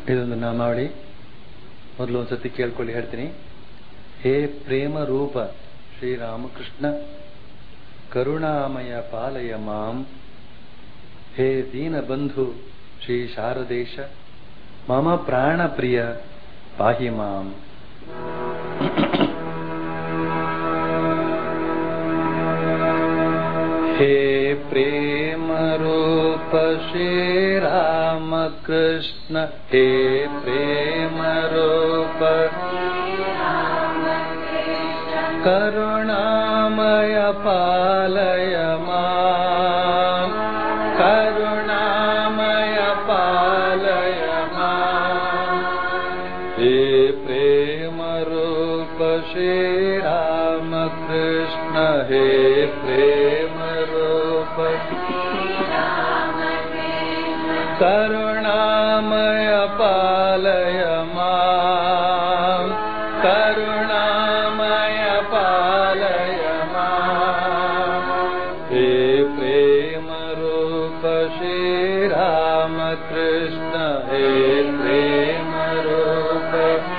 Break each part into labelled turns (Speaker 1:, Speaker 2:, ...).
Speaker 1: ಇದೊಂದು ನಾಮಾವಳಿ ಮೊದಲು ಒಂದ್ಸತಿ ಕೇಳ್ಕೊಳ್ಳಿ ಹೇಳ್ತೀನಿ ಹೇ ಪ್ರೇಮ ರೂಪ ಶ್ರೀರಾಮಕೃಷ್ಣ ಕರುಣಾಮಯ ಪಾಲಯ ಮಾಂ ಹೇ ದೀನ ಬಂಧು ಶ್ರೀ ಶಾರದೇಶ ಮಮ ಪ್ರಾಣ ಪ್ರಿಯ ಪಾಹಿ ಮಾಂ हे प्रेम रूप श्री राम कृष्ण हे प्रेम रूप करुणामय पालय मां करुणामय पालय मां हे प्रेम रूप श्री राम कृष्ण हे प्रेम रूप करुणामय पालय मां करुणामय पालय मां हे प्रेम रूप श्री राम कृष्ण हे प्रेम रूप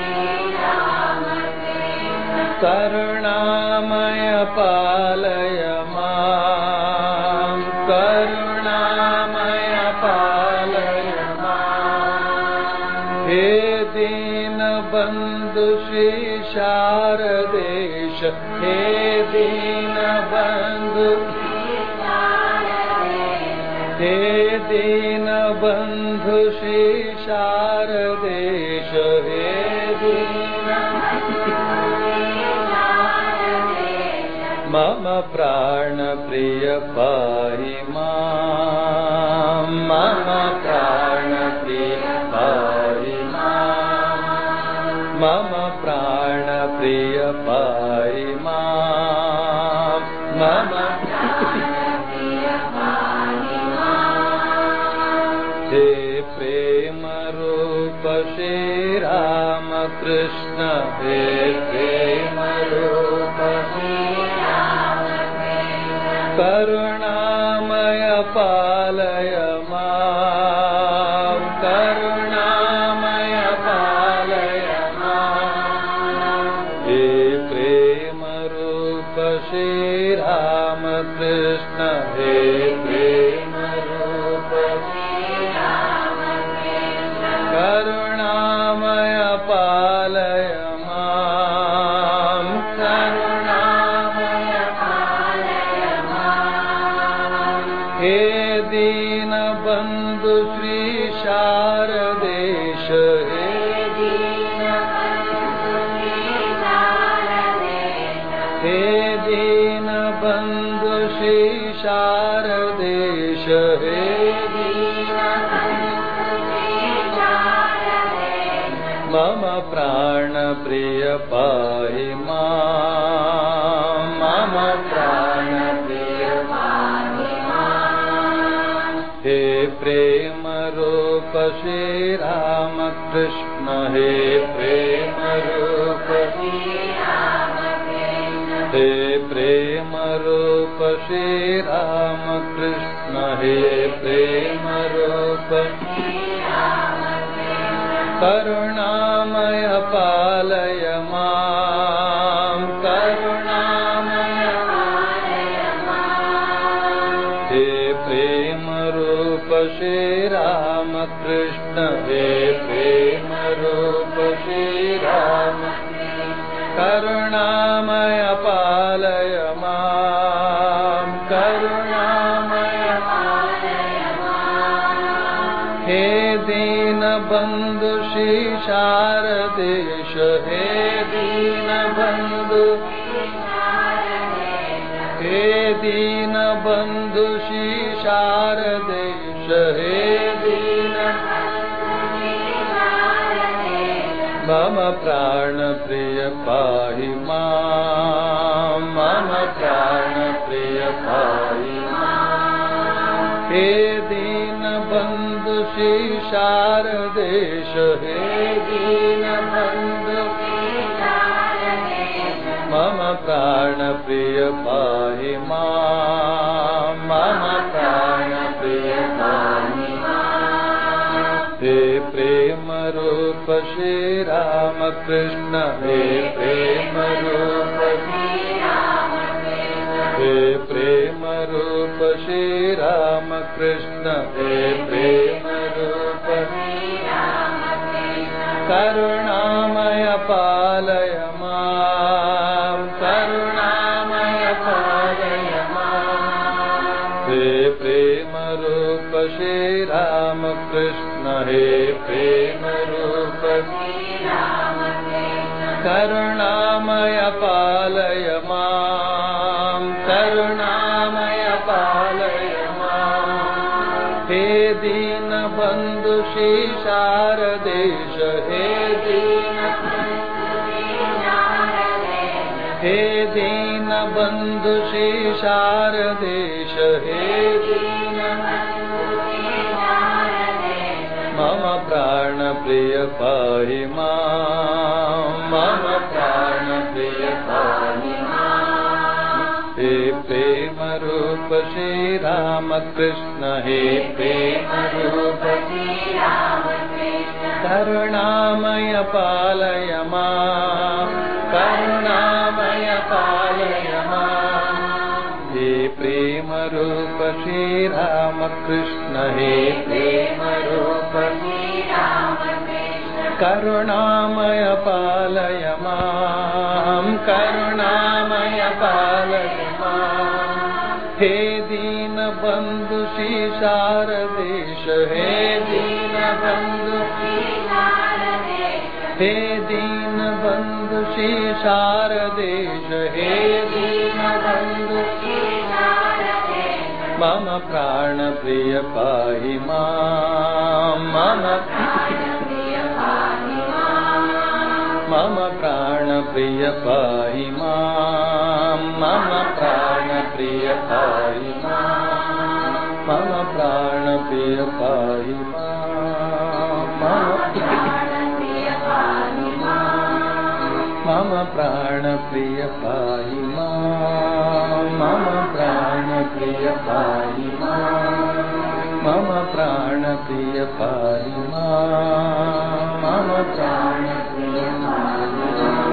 Speaker 1: करुणामय पालय मां करुणामय पालय मां हे दीनबन्धु श्री शारदेश हे दीनबन्धु हे दीनबन्धु श्री शारदेश हे दीन मम प्राणप्रिय पाहि मां मम प्राणप्रिय पाहि मां मम प्राणप्रिय पाहि मां मम हे प्रेम रूप श्री राम कृष्ण हे प्रेम रूप करुणामय पालय मां करुणामय पालय मां हे प्रेम रूप श्री राम कृष्ण हे प्रेम रूप करुणामय पालय मां करुणामय हे दीनबन्धु श्री शारदेश हे दीन हे दीनबन्धु श्री शारदेश हे दीन मम प्राणप्रिय पाहि मां मम प्राणप्रिय हे प्रेम रूप श्री राम कृष्ण हे प्रेम रूप हे प्रेम रूप श्री राम कृष्ण हे प्रेम रूप करुणामय पालय मां करुणामय हे प्रेम रूप श्री राम कृष्ण हे प्रेम रूप श्री राम करुणामय पालय मां करुणामय हे दीनबन्धु श्री शारदेश हे दीनबन्धु हे दीनबन्धु श्री शारदेश हे दीन मम प्राणप्रिय पाहि मां मम प्राणप्रिय पाहि हे दीनबन्धु श्री शारदेश हे दीनबन्धु मम प्राणप्रिय पाहि मां मम प्राणप्रिय पाहि हे प्रेम रूप श्री राम कृष्ण हे प्रेम रूप हे प्रेम रूप श्री राम कृष्ण हे प्रेम रूप करुणामय पालय माम् करुणामय पालय माम् हे प्रेम रूप श्री राम कृष्ण हे प्रेम रूप करुणामय पालय माम् करुणामय पालय माम् हे दीनबन्धु श्री शारदेश हे दीन हे दीनबन्धु श्री शारदेश हे दीन मम प्राणप्रिय पाहि माम् मम प्राणप्रिय पाहि माम् हे प्रेमरूप श्रीरामकृष्ण हे प्रेमरूप करुणामय पालय माम् करुणामय पालय माम् हे प्रेमरूप श्रीरामकृष्ण हे प्रेमरूप करुणामय पालय माम् करुणामय पालय माम् हे दीनबन्धु श्री शारदेश हे दीनबन्धु हे दीनबन्धु श्री शारदेश हे दीनबन्धु मम प्राणप्रिय पाहि माम् मम मम प्राणप्रिय पाहि माम् मम प्राणप्रिय पाहि माम् मम प्राणप्रिय पाहि माम् मम प्राणप्रिय पाहि माम् मम प्राणप्रिय पाहि माम् मम प्राणप्रिय पाहि माम् मम प्राणप्रिय पाहि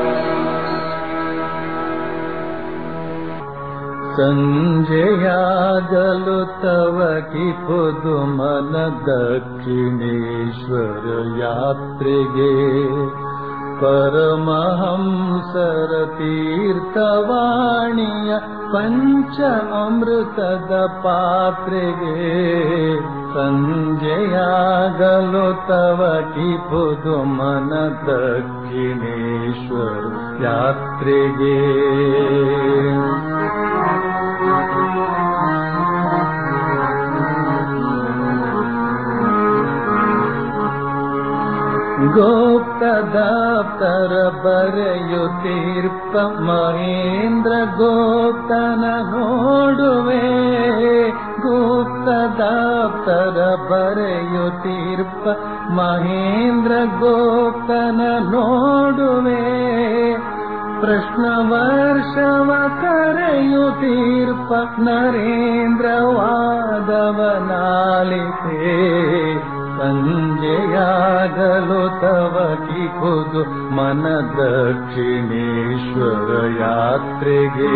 Speaker 1: ಸಂಜೆಯಾಗಲು ತವಕಿ ಪುದು ಮನ ದಕ್ಷಿಣೇಶ್ವರ ಯಾತ್ರೆಗೆ ಪರಮಹಂಸರ ತೀರ್ಥವಾಣಿಯ ಪಂಚ ಅಮೃತದ ಪಾತ್ರೆಗೆ ಸಂಜೆಯಾಗಲು ತವಕಿ ಪುದು ಮನ ದಕ್ಷಿಣೇಶ್ವರ ಯಾತ್ರೆಗೆ ಗೋಪ್ತದಾಪ್ತರ ಬರೆಯುತ್ತೀರ್ಪ ಮಹೇಂದ್ರ ಗೋಪ್ತನ ನೋಡುವೆ ಗುಪ್ತದಾಪ್ತರ ಬರೆಯುತ್ತೀರ್ಪ ಮಹೇಂದ್ರ ಗೋಪ್ತನ ನೋಡುವೆ ಪ್ರಶ್ನ ವರ್ಷವ ಕರೆಯುತ್ತೀರ್ಪ ನರೇಂದ್ರ ವಾದವನಾಲಿತೆ ಸಂಜೆಯಾಗಲು ತವಕಿ ಖುದು ಮನ ದಕ್ಷಿಣೇಶ್ವರ ಯಾತ್ರೆಗೆ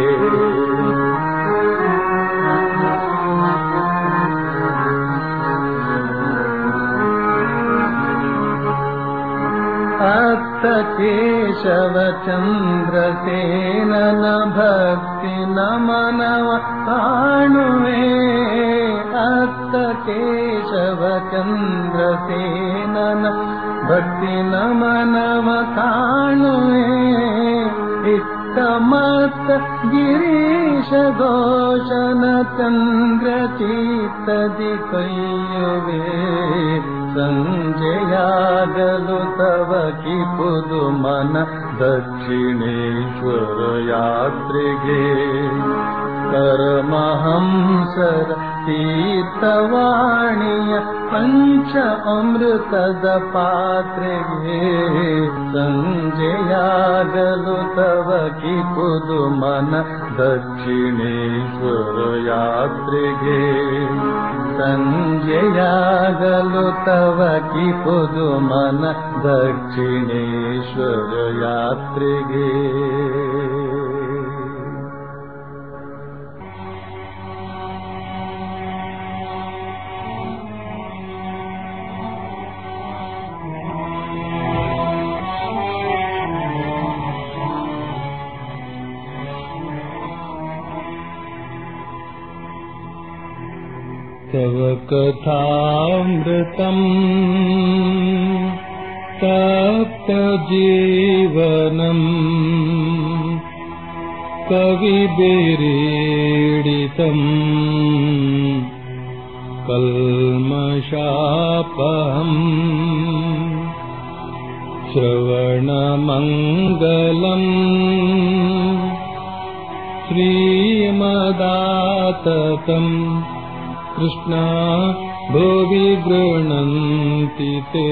Speaker 1: ಅತ್ತ ಕೇಶವ ಚಂದ್ರಸೇನನ ಭಕ್ತಿ ನಮನವ ಕಾಣುವೆ ಅತ್ತ ಕೇಶವ ಚಂದ್ರಸೇನನ ಭಕ್ತಿ ನಮನವ ಕಾಣುವೆ ಇತ್ತ ಮತ್ತ ಗಿರೀಶ ಘೋಷನ ಚಂದ್ರ ಚೀತದಿ ಕೈಯುವೆ ಸಂಜೆಯಾಗಲು ತವ ಕಿಪುದು ಮನ ದಕ್ಷಿಣೇಶ್ವರ ಯಾತ್ರೆಗೆ ಪರಮಹಂಸರ ತೀರ್ಥವಾಣಿಯ ಪಂಚ ಅಮೃತದ ಪಾತ್ರೆಗೆ ಸಂಜೆಯಾಗಲು ತವ ಕಿಪುದು ಮನ ದಕ್ಷಿಣೇಶ್ವರ ಯಾತ್ರೆಗೆ ಸಂಜೆಯಾಗಲು ತವ ಕಿಪುದು ಮನ ದಕ್ಷಿಣೇಶ್ವರ ಯಾತ್ರೆಗೆ तव कथामृतम् तप्तजीवनम् कविभिरीडितम् कल्मषापहम् श्रवणमङ्गलम् श्रीमदाततम् कृष्णा भुवि गृह्णन्ति ते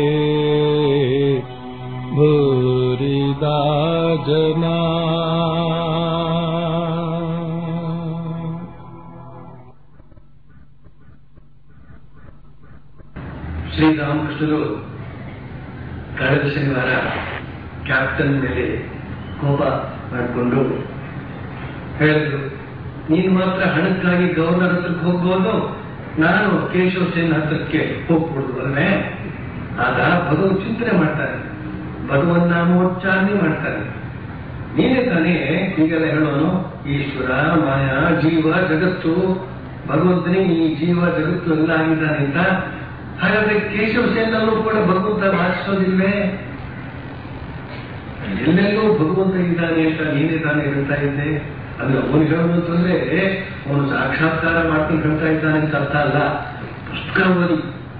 Speaker 1: भूरिदा जना
Speaker 2: ಶ್ರೀರಾಮಕೃಷ್ಣರು ಕಳೆದ ಶನಿವಾರ ಕ್ಯಾಪ್ಟನ್ ಮೇಲೆ ಕೋಪ ಮಾಡಿಕೊಂಡು ಹೇಳಿದ್ರು ನೀನು ಮಾತ್ರ ಹಣಕ್ಕಾಗಿ ಗವರ್ನರ್ ಹತ್ರಕ್ಕೆ ಹೋಗ್ಬೋದು ನಾನು ಕೇಶವ ಸೇನ್ ಹತ್ರಕ್ಕೆ ಹೋಗ್ಬಿಡುದು ಅಲ್ವೇ ಆಗ ಭಗವಂತ ಚಿಂತನೆ ಮಾಡ್ತಾರೆ ಭಗವನ್ ನಾಮೋಚ್ಚಾರಣೆ ಮಾಡ್ತಾರೆ ನೀನೇ ತಾನೇ ಹೀಗೆಲ್ಲ ಹೇಳೋನು ಈಶ್ವರ ಮಾಯಾ ಜೀವ ಜಗತ್ತು ಭಗವಂತನೇ ಈ ಜೀವ ಜಗತ್ತು ಎಲ್ಲ ಆಗಿದ್ದಾನೆ ಅಂತ ಹಾಗಾದ್ರೆ ಕೇಶವ ಸೇನಲ್ಲೂ ಕೂಡ ಭಗವಂತ ವಾಸಿಸೋದಿಲ್ವೇ ಎಲ್ಲೆಲ್ಲೂ ಭಗವಂತ ಇದ್ದಾನೆ ಅಂತ ನೀನೇ ತಾನೇ ಹೇಳ್ತಾ ಇದ್ದೆ ಅಂದ್ರೆ ಅವನು ಹೇಳೋದು ಅಂತಂದ್ರೆ ಅವನು ಸಾಕ್ಷಾತ್ಕಾರ ಮಾಡ್ಕೊಂಡು ಹೇಳ್ತಾ ಇದ್ದಾನೆ ಅಂತ ಅರ್ಥ ಅಲ್ಲ ಪುಸ್ತಕ ಓದಿ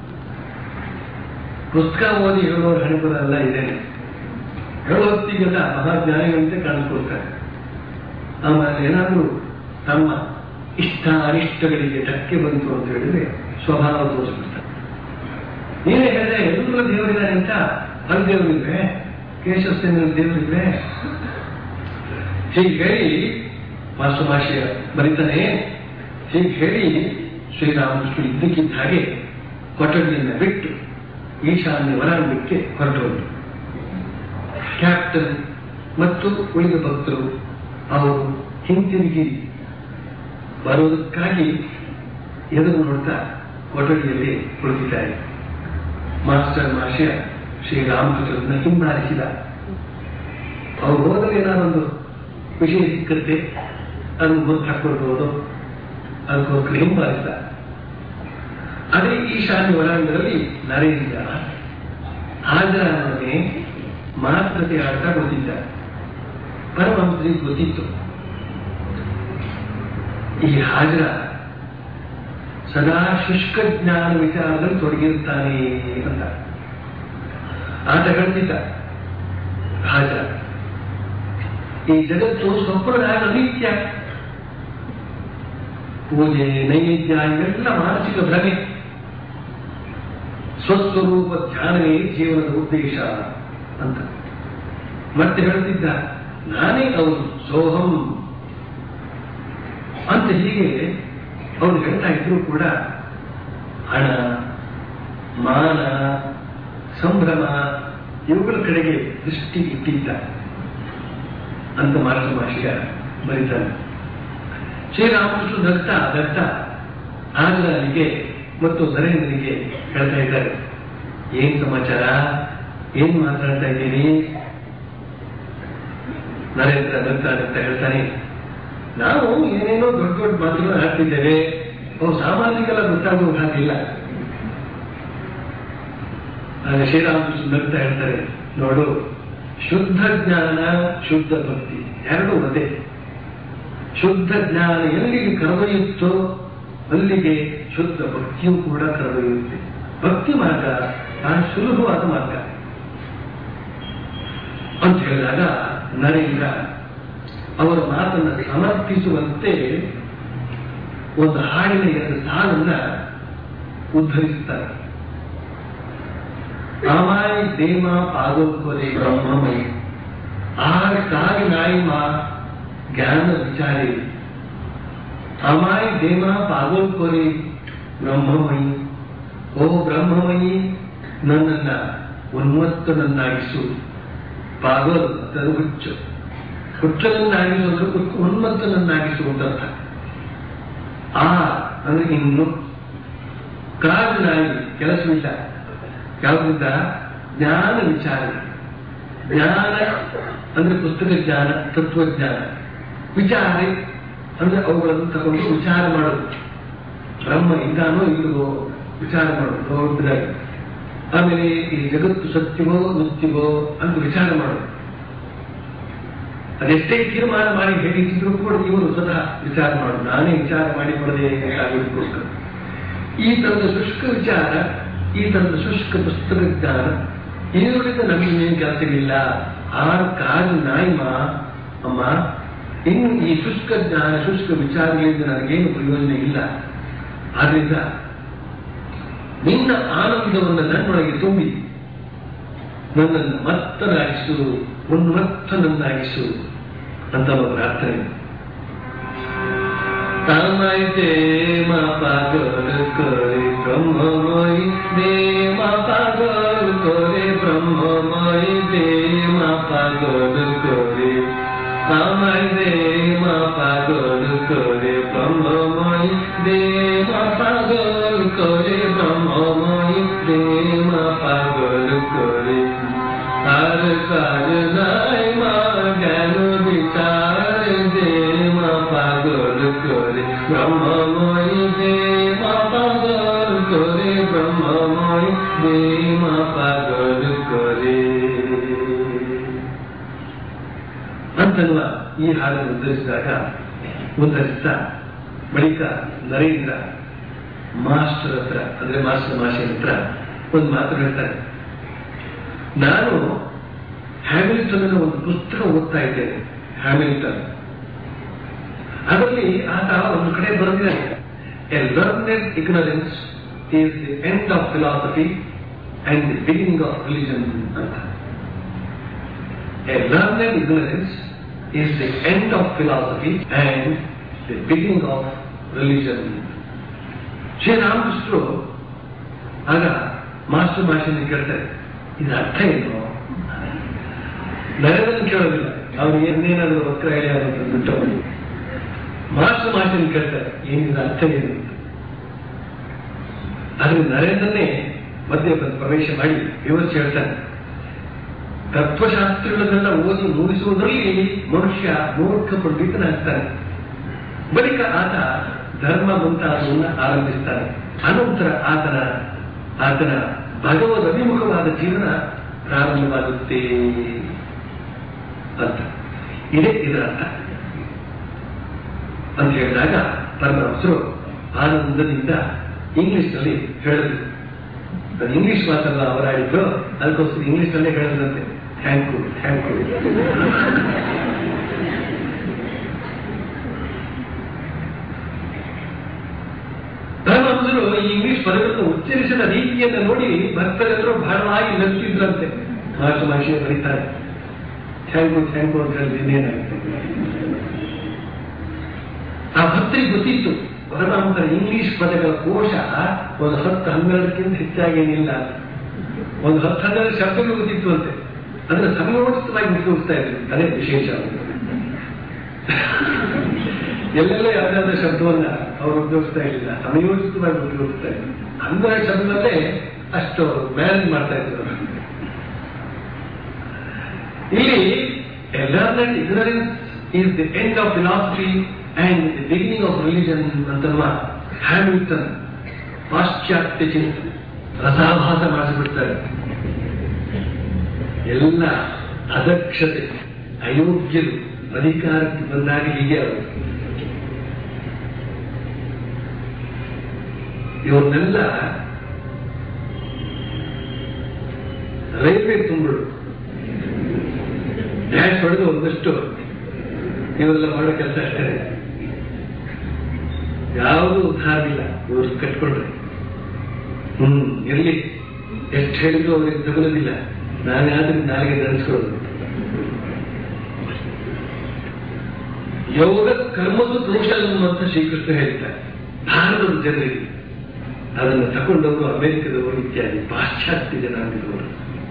Speaker 2: ಪುಸ್ತಕ ಓದಿ ಹೇಳೋರು ಹಣೆಬರಲ್ಲ ಇದೇನೆ ಹೇಳೋ ಹೊತ್ತಿಗೆಲ್ಲ ಮಹಾಜ್ಞಾನಿಗಳಂತೆ ಕಾಣಿಸ್ಕೊಳ್ತಾರೆ ಆಮೇಲೆ ಏನಾದರೂ ತಮ್ಮ ಇಷ್ಟ ಅನಿಷ್ಟಗಳಿಗೆ ಧಕ್ಕೆ ಬಂತು ಅಂತ ಹೇಳಿದ್ರೆ ಸ್ವಭಾವ ತೋರಿಸ್ಬಿಡ್ತಾರೆ ನೀನೇ ಹೇಳಿದ್ರೆ ಎಲ್ಲರೂ ದೇವರಿದ್ದಾರೆ ಅಂತ ಅಲ್ಲಿ ದೇವರಿಲ್ವೇ ಕೇಶವಸೇನ ದೇವರಿಲ್ವೇ ಹೀಗೆ ಹೇಳಿ ಮಾಸುಮಾಶಯ ಬರೀತಾನೆ ಹೀಗೆ ಹೇಳಿ ಶ್ರೀರಾಮಕೃಷ್ಣ ಇದ್ದಕ್ಕಿದ್ದ ಹಾಗೆ ಕೊಠಡಿಯನ್ನ ಬಿಟ್ಟು ಈಶಾನ್ಯ ವರಾಂಗಕ್ಕೆ ಹೊರಟೋದು ಕ್ಯಾಪ್ಟನ್ ಮತ್ತು ಉಳಿದ ಭಕ್ತರು ಅವರು ಹಿಂತಿರುಗಿ ಬರೋದಕ್ಕಾಗಿ ಎದುರು ನೋಡ್ತಾ ಕೊಠಡಿಯಲ್ಲಿ ಕುಳಿತಿದ್ದಾರೆ ಮಾಸ್ಟರ್ ಮಾಷೆ ಶ್ರೀರಾಮಕೃಷ್ಣರನ್ನ ಹಿಂಬಾಲಿಸಿದ ಅವ್ರು ಹೋದಲ್ಲಿ ಏನಾದೊಂದು ವಿಷಯ ಸಿಕ್ಕತ್ತೆ ಅದನ್ನು ಗುರುತು ಹಾಕೊಳ್ಬಹುದು ಅದಕ್ಕೋಸ್ಕರ ಹಿಂಬಾಲಿಸಿದ ಅದೇ ಈಶಾನ್ಯ ವರಾಂಗದಲ್ಲಿ ನರೇಂದ್ರ ಹಾಜರಾದವನೇ ಮಾತುಕತೆ ಆಡ್ತಾ ಗೊತ್ತಿದ್ದ ಪರಮಹಂಸರಿಗೆ ಗೊತ್ತಿತ್ತು ಈ ಹಾಜರ ಸದಾ ಶುಷ್ಕ ಜ್ಞಾನ ವಿಚಾರದಲ್ಲಿ ತೊಡಗಿರುತ್ತಾನೆ ಅಂತ ಆತ ಹೇಳ್ತಿದ್ದ ಹಾಜರ ಈ ಜಗತ್ತು ಸ್ವಪ್ನದಾಗ ನಿತ್ಯ ಪೂಜೆ ನೈವೇದ್ಯ ಇವೆಲ್ಲ ಮಾನಸಿಕ ಭ್ರಮೆ ಸ್ವಸ್ವರೂಪ ಧ್ಯಾನವೇ ಜೀವನದ ಉದ್ದೇಶ ಅಂತ ಮತ್ತೆ ಹೇಳ್ತಿದ್ದ ನಾನೇ ಅವನು ಸೋಹಂ ಅಂತ ಹೀಗೆ ಅವನು ಹೇಳ್ತಾ ಇದ್ರು ಕೂಡ ಹಣ ಮಾನ ಸಂಭ್ರಮ ಇವುಗಳ ಕಡೆಗೆ ದೃಷ್ಟಿ ಇಟ್ಟಿದ್ದ ಅಂತ ಮಾರ್ಗ ಭಾಷೆಯ ಬರೀತಾನೆ ಶ್ರೀರಾಮಕೃಷ್ಣ ದತ್ತ ದತ್ತ ಆಜರಾನಿಗೆ ಮತ್ತು ನರೇಂದ್ರನಿಗೆ ಹೇಳ್ತಾ ಇದ್ದಾರೆ ಏನ್ ಸಮಾಚಾರ ಏನ್ ಮಾತಾಡ್ತಾ ಇದ್ದೀನಿ ನರೇಂದ್ರ ದತ್ತ ದತ್ತ ಹೇಳ್ತಾನೆ ನಾವು ಏನೇನೋ ದೊಡ್ಡ ದೊಡ್ಡ ಮಾತುಗಳು ಆಡ್ತಿದ್ದೇವೆ ಅವು ಸಾಮಾನ್ಯರಿಗೆಲ್ಲ ಗೊತ್ತಾಗುವ ಹಾಗಿಲ್ಲ ಆಗ ಶ್ರೀರಾಮಕೃಷ್ಣ ದತ್ತ ಹೇಳ್ತಾರೆ ನೋಡು ಶುದ್ಧ ಜ್ಞಾನ ಶುದ್ಧ ಭಕ್ತಿ ಎರಡೂ ಒಂದೇ ಶುದ್ಧ ಜ್ಞಾನ ಎಲ್ಲಿಗೆ ಕರೆದೊಯ್ಯುತ್ತೋ ಅಲ್ಲಿಗೆ ಶುದ್ಧ ಭಕ್ತಿಯೂ ಕೂಡ ಕರೆದೊಯ್ಯುತ್ತೆ ಭಕ್ತಿ ಮಾರ್ಗ ಬಹಳ ಸುಲಭವಾದ ಮಾರ್ಗ ಅಂತ ಹೇಳಿದಾಗ ನರೇಂದ್ರ ಅವರ ಮಾತನ್ನು ಸಮರ್ಥಿಸುವಂತೆ ಒಂದು ಹಾಡಿನ ಎರಡು ಸಾಲನ್ನ ಉದ್ಧರಿಸುತ್ತಾರೆ আমায় দে মা পাগল করে ব্রহ্মময় আর কার নাই মা জ্ঞান বিচারে আমায় দে মা পাগল করে ಬ್ರಹ್ಮಮಯಿ ಓ ಬ್ರಹ್ಮಮಯಿ ನನ್ನನ್ನ ಉನ್ಮತ್ತನನ್ನಾಗಿಸು ಪಾಗಲ್ ಅದು ಹುಚ್ಚು ಹುಚ್ಚನನ್ನಾಗಿಸು ಅಂದ್ರೆ ಉತ್- ಉನ್ಮತ್ತನನ್ನಾಗಿಸು ಅಂತ ಅರ್ಥ ಆ ಅಂದ್ರೆ ಇನ್ನು ಕಾಜನಾಗಿ ಕೆಲಸವಿಲ್ಲ ಯಾವುದರಿಂದ ಜ್ಞಾನ ವಿಚಾರ ಜ್ಞಾನ ಅಂದ್ರೆ ಪುಸ್ತಕ ಜ್ಞಾನ ತತ್ವಜ್ಞಾನ ವಿಚಾರ ಅಂದ್ರೆ ಅವುಗಳನ್ನು ತಗೊಂಡು ವಿಚಾರ ಮಾಡೋದು ಬ್ರಹ್ಮ ಇದ್ದಾನೋ ಇಲ್ಲವೋ ವಿಚಾರ ಮಾಡೋದು ದೊಡ್ಡದಾಗಿ ಆಮೇಲೆ ಈ ಜಗತ್ತು ಸತ್ಯವೋ ನಿತ್ಯವೋ ಅಂತ ವಿಚಾರ ಮಾಡೋದು ಅದೆಷ್ಟೇ ತೀರ್ಮಾನ ಮಾಡಿ ಹೇಳಿದ್ರು ಕೂಡ ಇವರು ಸ್ವತಃ ವಿಚಾರ ಮಾಡೋದು ನಾನೇ ವಿಚಾರ ಮಾಡಿಕೊಳ್ಳದೆ ಆಗಿರ್ಬೇಕು ಈ ತರದ ಶುಷ್ಕ ವಿಚಾರ ಈ ತರದ ಶುಷ್ಕ ಪುಸ್ತಕ ಜ್ಞಾನ ಇದರಿಂದ ನಮಗೇನು ಕೆಲಸವಿಲ್ಲ ಆ ಕಾಲು ನಾಯಿಮ ಅಮ್ಮ ಇನ್ನು ಈ ಶುಷ್ಕ ಜ್ಞಾನ ಶುಷ್ಕ ವಿಚಾರಗಳಿಂದ ನನಗೇನು ಪ್ರಯೋಜನ ಇಲ್ಲ ಆದ್ರಿಂದ ನಿನ್ನ ಆನಂದವನ್ನು ನನ್ನೊಳಗೆ ತುಂಬಿ ನನ್ನನ್ನು ಮತ್ತನಾಗಿಸು ಉನ್ಮತ್ತನನ್ನಾಗಿಸು ಅಂತ ನಮ್ಮ ಪ್ರಾರ್ಥನೆ तामय दे मा पागल करे ब्रह्ममय दे मा पागल करे ब्रह्ममय दे मा पागल करे तामय दे मा पागल करे ब्रह्ममय दे मा पागल करे ब्रह्ममय दे मा पागल करे हर काज नाय मा ज्ञान विचार दे मा पागल करे ब्रह्ममय दे मा पागल करे ब्रह्ममय दे मा पागल करे ಅಂತನ್ನುವ ಈ ಹಾಡನ್ನು ಉದ್ಧರಿಸಿದಾಗ ಉದ್ಧರಿಸ್ತಾ ಬಳಿಕ ನರೇಂದ್ರ ಮಾಸ್ಟರ್ ಹತ್ರ ಅಂದ್ರೆ ಮಾಸ್ಟರ್ ಮಾಷಿ ಹತ್ರ ಒಂದು ಮಾತು ಹೇಳ್ತಾರೆ ನಾನು ಹ್ಯಾಮಿಲ್ಟನ್ ಒಂದು ಪುಸ್ತಕ ಓದ್ತಾ ಇದ್ದೇನೆ ಹ್ಯಾಮಿಲ್ಟನ್ ಅದರಲ್ಲಿ ಆತ ಒಂದು ಕಡೆ ಬರೆದಿದ್ದಾರೆ a learned ignorance is the end of philosophy and the beginning of religion ಅಂತ a learned ignorance is the end of philosophy and the beginning of religion ಶ್ರೀರಾಮಕೃಷ್ಣರು ಆಗ ಮಾಸ್ಟರ್ ಭಾಷೆಯನ್ನು ಕೇಳ್ತಾರೆ ಇದರ ಅರ್ಥ ಏನು ನರೇಂದ್ರನ್ ಕೇಳೋದಿಲ್ಲ ಅವ್ರು ಏನೇನಾದ್ರು ವಕ್ರ ಹೇಳಿ ಅಂತ ಬಿಟ್ಟು ಮಾಸ್ಟರ್ ಭಾಷೆಯನ್ನು ಕೇಳ್ತಾರೆ ಏನಿದ್ರ ಅರ್ಥ ಏನು ಅಂತ. ಆದ್ರೆ ನರೇಂದ್ರನೇ ಮಧ್ಯೆ ಬಂದು ಪ್ರವೇಶ ಮಾಡಿ ವಿವರಿಸಿ ಹೇಳ್ತಾನೆ ತತ್ವಶಾಸ್ತ್ರಗಳನ್ನೆಲ್ಲ ಓದಿ ಮೂಡಿಸುವುದರಲ್ಲಿ ಮನುಷ್ಯ ಮೂರ್ಖ ಪಂಡಿತನಾಗ್ತಾನೆ ಬಳಿಕ ಆತ ಧರ್ಮ ಮುಂತಾದವನ್ನು ಆರಂಭಿಸ್ತಾನೆ ಅನಂತರ ಆತನ ಆತನ ಭಗವದ್ ಅಭಿಮುಖವಾದ ಜೀವನ ಪ್ರಾರಂಭವಾಗುತ್ತೆ ಅಂತ ಇದೇ ಇದರ ಅರ್ಥ ಅಂತ ಹೇಳಿದಾಗ ಪರಮಹಂಸರು ಆನಂದದಿಂದ ಇಂಗ್ಲಿಷ್ನಲ್ಲಿ ಹೇಳಿದ್ರು ಅದು ಇಂಗ್ಲಿಷ್ ಮಾತಲ್ಲ ಅವರಾಡಿದ್ರು ಅದಕ್ಕೋಸ್ಕರ ಇಂಗ್ಲಿಷ್ನಲ್ಲೇ ಹೇಳಿದ್ರಂತೆ ಥ್ಯಾಂಕ್ ಯು ಥ್ಯಾಂಕ್ ಯು ಪರಮಹಂಸರು ಈ ಇಂಗ್ಲಿಷ್ ಪದಗಳನ್ನು ಉಚ್ಚರಿಸಿದ ರೀತಿಯನ್ನು ನೋಡಿ ಭಕ್ತರೆಲ್ಲರೂ ಬಹಳವಾಗಿ ನಗ್ತಿದ್ರಂತೆ ಮಾತು ಭಾಷೆ ಬರೀತಾರೆ ಥ್ಯಾಂಕ್ ಯು ಥ್ಯಾಂಕ್ ಯು ಅಂತ ಹೇಳಿದ್ರೆ ಇನ್ನೇನಾಗುತ್ತೆ ಆ ಭಕ್ತರಿಗೆ ಗೊತ್ತಿತ್ತು ಪರಮಹಂಸರ ಇಂಗ್ಲಿಷ್ ಪದಗಳ ಕೋಶ ಒಂದು ಹತ್ತು ಹನ್ನೆರಡಕ್ಕಿಂತ ಹೆಚ್ಚಾಗೇನಿಲ್ಲ ಒಂದು ಹತ್ತು ಹನ್ನೆರಡು ಶಬ್ದಗಳು ಗೊತ್ತಿತ್ತು ಅಂತೆ ಅದನ್ನ ಸಮಯೋಚಿತವಾಗಿ ಉಪಯೋಗಿಸ್ತಾ ಇದ್ರು ಅದೇ ವಿಶೇಷ ಎಲ್ಲೆಲ್ಲ ಯಾವ್ದಾದ್ರು ಶಬ್ದವನ್ನ ಅವರು ಉಪಯೋಗಿಸ್ತಾ ಇರಲಿಲ್ಲ ಸಮಯೋಚಿತವಾಗಿ ಉಪಯೋಗಿಸ್ತಾ ಇದ್ರು ಹನ್ನೆರಡು ಶಬ್ದದಲ್ಲೇ ಅಷ್ಟು ಮ್ಯಾನೇಜ್ ಮಾಡ್ತಾ ಇದ್ರು ಅವರು. ಇಲ್ಲಿ learned ignorance is the end of philosophy and the beginning of religion ಅಂತನ್ನುವ ಹ್ಯಾಮಿಲ್ಟನ್ ಪಾಶ್ಚಾತ್ಯ ಚಿಂತ ರಸಾಭಾಸ ಮಾಡಿಸಿಬಿಡ್ತಾರೆ ಎಲ್ಲ ಅದಕ್ಷತೆ ಅಯೋಗ್ಯರು ಅಧಿಕಾರಕ್ಕೆ ಬಂದಾಗ ಹೀಗೆ ಅವರು ಇವ್ರನ್ನೆಲ್ಲ ರೈಲ್ವೆ ತುಂಬಿಡು ಡ್ಯಾಶ್ ಹೊಡೆದು ಒಂದಷ್ಟು ಇವರೆಲ್ಲ ಮಾಡೋ ಕೆಲಸ ಅಷ್ಟೇ ಯಾವುದು ಉದ್ಧಾರ ಇಲ್ಲ ಇವರು ಕಟ್ಕೊಂಡ್ರೆ ಹ್ಮ್ ಇರ್ಲಿ ಎಷ್ಟು ಹೇಳಿದ್ರು ಅವರಿಗೆ ತಗೊಳ್ಳೋದಿಲ್ಲ ನಾನು ಯಾವ್ದು ನಾಳೆಗೆ ಧರಿಸ್ಕೊಳ್ಳೋದು ಯೋಗ ಕರ್ಮದ ಕೌಶಲ್ಯ ಅಂತ ಶ್ರೀಕೃಷ್ಣ ಹೇಳ್ತಾರೆ ಭಾರತದ ಜನರಿಗೆ ಅದನ್ನು ತಗೊಂಡವರು ಅಮೆರಿಕದವರು ಇತ್ಯಾದಿ ಪಾಶ್ಚಾತ್ಯ ಜನಾಂಗದವರು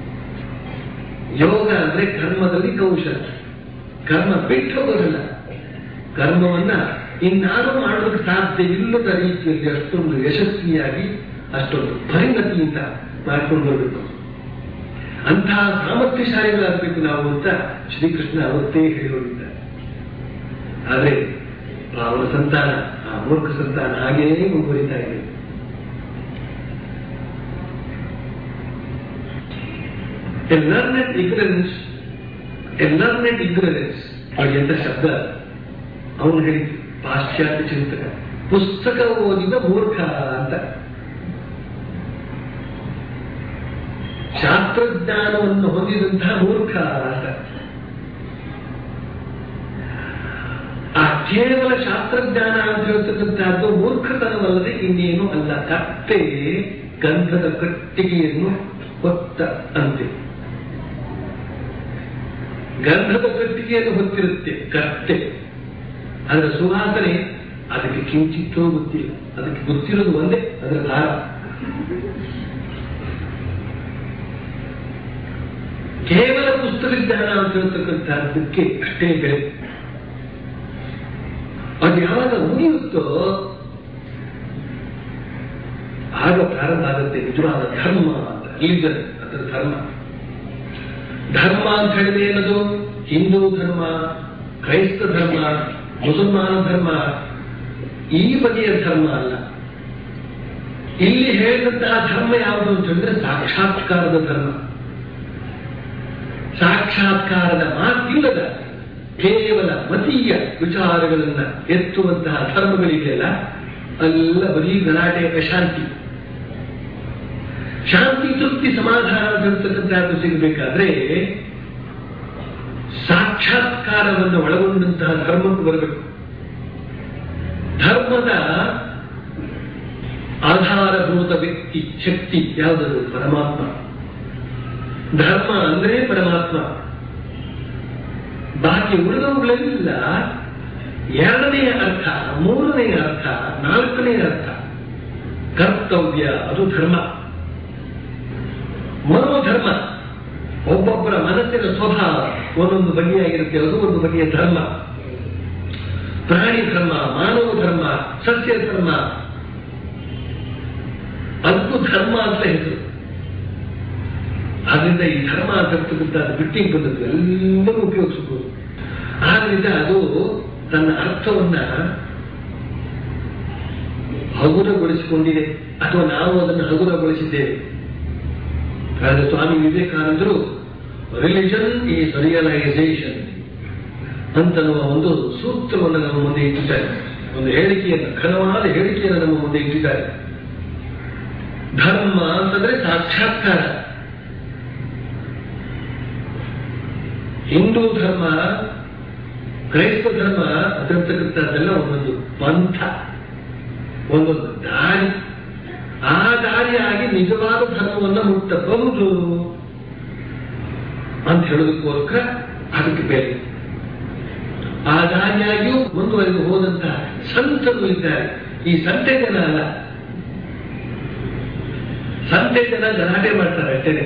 Speaker 2: ಯೋಗ ಅಂದ್ರೆ ಕರ್ಮದಲ್ಲಿ ಕೌಶಲ ಕರ್ಮ ಬಿಟ್ಟೋಗೋದಿಲ್ಲ ಕರ್ಮವನ್ನ ಇನ್ನಾರು ಮಾಡೋದಕ್ಕೆ ಸಾಧ್ಯ ಇಲ್ಲದ ರೀತಿಯಲ್ಲಿ ಅಷ್ಟೊಂದು ಯಶಸ್ವಿಯಾಗಿ ಅಷ್ಟೊಂದು ಪರಿಣತಿಯಿಂದ ಮಾಡ್ಕೊಂಡು ಬರಬೇಕು ಅಂತಹ ಸಾಮರ್ಥ್ಯಶಾಲಿಗಳಾಗಬೇಕು ನಾವು ಅಂತ ಶ್ರೀಕೃಷ್ಣ ಅವತ್ತೇ ಹೇಳೋರಿದ್ದಾರೆ ಆದ್ರೆ ಅವನ ಸಂತಾನ ಆ ಮೂರ್ಖ ಸಂತಾನ ಹಾಗೆಯೇ ಮುಂದುವರಿತಾ ಇದೆ A learned ignorance, a learned ignorance, ಅದು ಎಂತ ಶಬ್ದ ಅವನು ಹೇಳಿ ಪಾಶ್ಚಾತ್ಯ ಚಿಂತಕ ಪುಸ್ತಕ ಓದಿದ ಮೂರ್ಖ ಅಂತ ಶಾಸ್ತ್ರಜ್ಞಾನವನ್ನು ಹೊಂದಿದಂತಹ ಮೂರ್ಖ ಅಂತ ಆ ಕೇವಲ ಶಾಸ್ತ್ರಜ್ಞಾನ ಅಂತ ಹೇಳ್ತಕ್ಕಂಥದ್ದು ಮೂರ್ಖತನವಲ್ಲದೆ ಇನ್ನೇನು ಅಲ್ಲ ಕತ್ತೆ ಗಂಧದ ಕಟ್ಟಿಗೆಯನ್ನು ಹೊತ್ತ ಅಂತೆ ಗಂಧದ ಕಟ್ಟಿಗೆಯನ್ನು ಹೊತ್ತಿರುತ್ತೆ ಕತ್ತೆ ಅದರ ಸುವಾಸನೆ ಅದಕ್ಕೆ ಕಿಂಚಿತ್ತೂ ಗೊತ್ತಿಲ್ಲ ಅದಕ್ಕೆ ಗೊತ್ತಿರೋದು ಒಂದೇ ಅದರ ದಾರ ಕೇವಲ ಪುಸ್ತಕ ಜ್ಞಾನ ಅಂತ ಹೇಳ್ತಕ್ಕಂಥದ್ದಕ್ಕೆ ಅಷ್ಟೇ ಬೆಲೆ ಅದು ಯಾವಾಗ ಮುಗಿಯುತ್ತೋ ಆಗ ಪ್ರಾರಂಭ ಆಗುತ್ತೆ ನಿಜವಾದ ಧರ್ಮ ಅಂತ ರಿಲಿಜನ್ ಅದರ ಧರ್ಮ ಧರ್ಮ ಅಂತ ಹೇಳಿದ್ರೆ ಏನದು ಹಿಂದೂ ಧರ್ಮ ಕ್ರೈಸ್ತ ಧರ್ಮ ಮುಸಲ್ಮಾನ ಧರ್ಮ ಈ ಬಗೆಯ ಧರ್ಮ ಅಲ್ಲ ಇಲ್ಲಿ ಹೇಳಿದಂತಹ ಧರ್ಮ ಯಾವುದು ಅಂತ ಹೇಳಿದ್ರೆ ಸಾಕ್ಷಾತ್ಕಾರದ ಧರ್ಮ ಸಾಕ್ಷಾತ್ಕಾರದ ಮಾತಿಲ್ಲದ ಕೇವಲ ಮತೀಯ ವಿಚಾರಗಳನ್ನ ಎತ್ತುವಂತಹ ಧರ್ಮಗಳಿದೆಯಲ್ಲ ಅಲ್ಲ ಬರೀ ಗಲಾಟೆ ಅಶಾಂತಿ ಶಾಂತಿ ತೃಪ್ತಿ ಸಮಾಧಾನ ಅಂತಕ್ಕಂಥದ್ದು ಸಿಗಬೇಕಾದ್ರೆ ಸಾಕ್ಷಾತ್ಕಾರವನ್ನು ಒಳಗೊಂಡಂತಹ ಧರ್ಮಕ್ಕೆ ಬರಬೇಕು ಧರ್ಮದ ಆಧಾರಭೂತ ವ್ಯಕ್ತಿ ಶಕ್ತಿ ಯಾವುದದು ಪರಮಾತ್ಮ ಧರ್ಮ ಅಂದ್ರೆ ಪರಮಾತ್ಮ ಬಾಕಿ ಉಳಿದವುಗಳೆಲ್ಲ ಎರಡನೆಯ ಅರ್ಥ ಮೂರನೆಯ ಅರ್ಥ ನಾಲ್ಕನೆಯ ಅರ್ಥ ಕರ್ತವ್ಯ ಅದು ಧರ್ಮ ಮನೋಧರ್ಮ ಒಬ್ಬೊಬ್ಬರ ಮನಸ್ಸಿನ ಸ್ವಭಾವ ಒಂದೊಂದು ಬಗೆಯಾಗಿರುತ್ತೆ ಅದು ಒಂದು ಬಗೆಯ ಧರ್ಮ ಪ್ರಾಣಿ ಧರ್ಮ ಮಾನವ ಧರ್ಮ ಸಸ್ಯ ಧರ್ಮ ಅದಕ್ಕೂ ಧರ್ಮ ಅಂತ ಹೆಸರು ಆದ್ರಿಂದ ಈ ಧರ್ಮ ಅಂತಕ್ಕಂಥ ಬಿಟ್ಟಿಗೆ ಬಂದದ್ದು ಎಲ್ಲರೂ ಉಪಯೋಗಿಸಬಹುದು ಆದ್ರಿಂದ ಅದು ತನ್ನ ಅರ್ಥವನ್ನ ಹಗುರಗೊಳಿಸಿಕೊಂಡಿದೆ ಅಥವಾ ನಾವು ಅದನ್ನು ಹಗುರಗೊಳಿಸಿದ್ದೇವೆ ಆದರೆ ಸ್ವಾಮಿ ವಿವೇಕಾನಂದರು ರಿಲಿಜನ್ ಈಸ್ ರಿಯಲೈಸೇಷನ್ ಅಂತನ್ನುವ ಒಂದು ಸೂತ್ರವನ್ನು ನಮ್ಮ ಮುಂದೆ ಇಟ್ಟಿದ್ದಾರೆ ಒಂದು ಹೇಳಿಕೆಯನ್ನು ಘನವಾದ ಹೇಳಿಕೆಯನ್ನು ನಮ್ಮ ಮುಂದೆ ಇಟ್ಟಿದ್ದಾರೆ ಧರ್ಮ ಅಂತಂದ್ರೆ ಸಾಕ್ಷಾತ್ಕಾರ ಹಿಂದೂ ಧರ್ಮ ಕ್ರೈಸ್ತ ಧರ್ಮ ಅದಿರ್ತಕ್ಕಂಥದ್ದೆಲ್ಲ ಒಂದೊಂದು ಪಂಥ ಒಂದೊಂದು ದಾರಿ ಆ ದಾರಿಯಾಗಿ ನಿಜವಾದ ಧರ್ಮವನ್ನು ಮುಟ್ಟಬಹುದು ಅಂತ ಹೇಳೋದಕ್ಕೋಸ್ಕರ ಅದಕ್ಕೆ ಬೇರೆ ಆ ದಾರಿಯಾಗಿಯೂ ಮುಂದುವರೆದು ಹೋದಂತಹ ಸಂತರು ಇದ್ದಾರೆ ಈ ಸಂತೆ ಜನ ಅಲ್ಲ ಸಂತೆ ಜನ ಗಲಾಟೆ ಮಾಡ್ತಾರೆ ಅಷ್ಟೇನೆ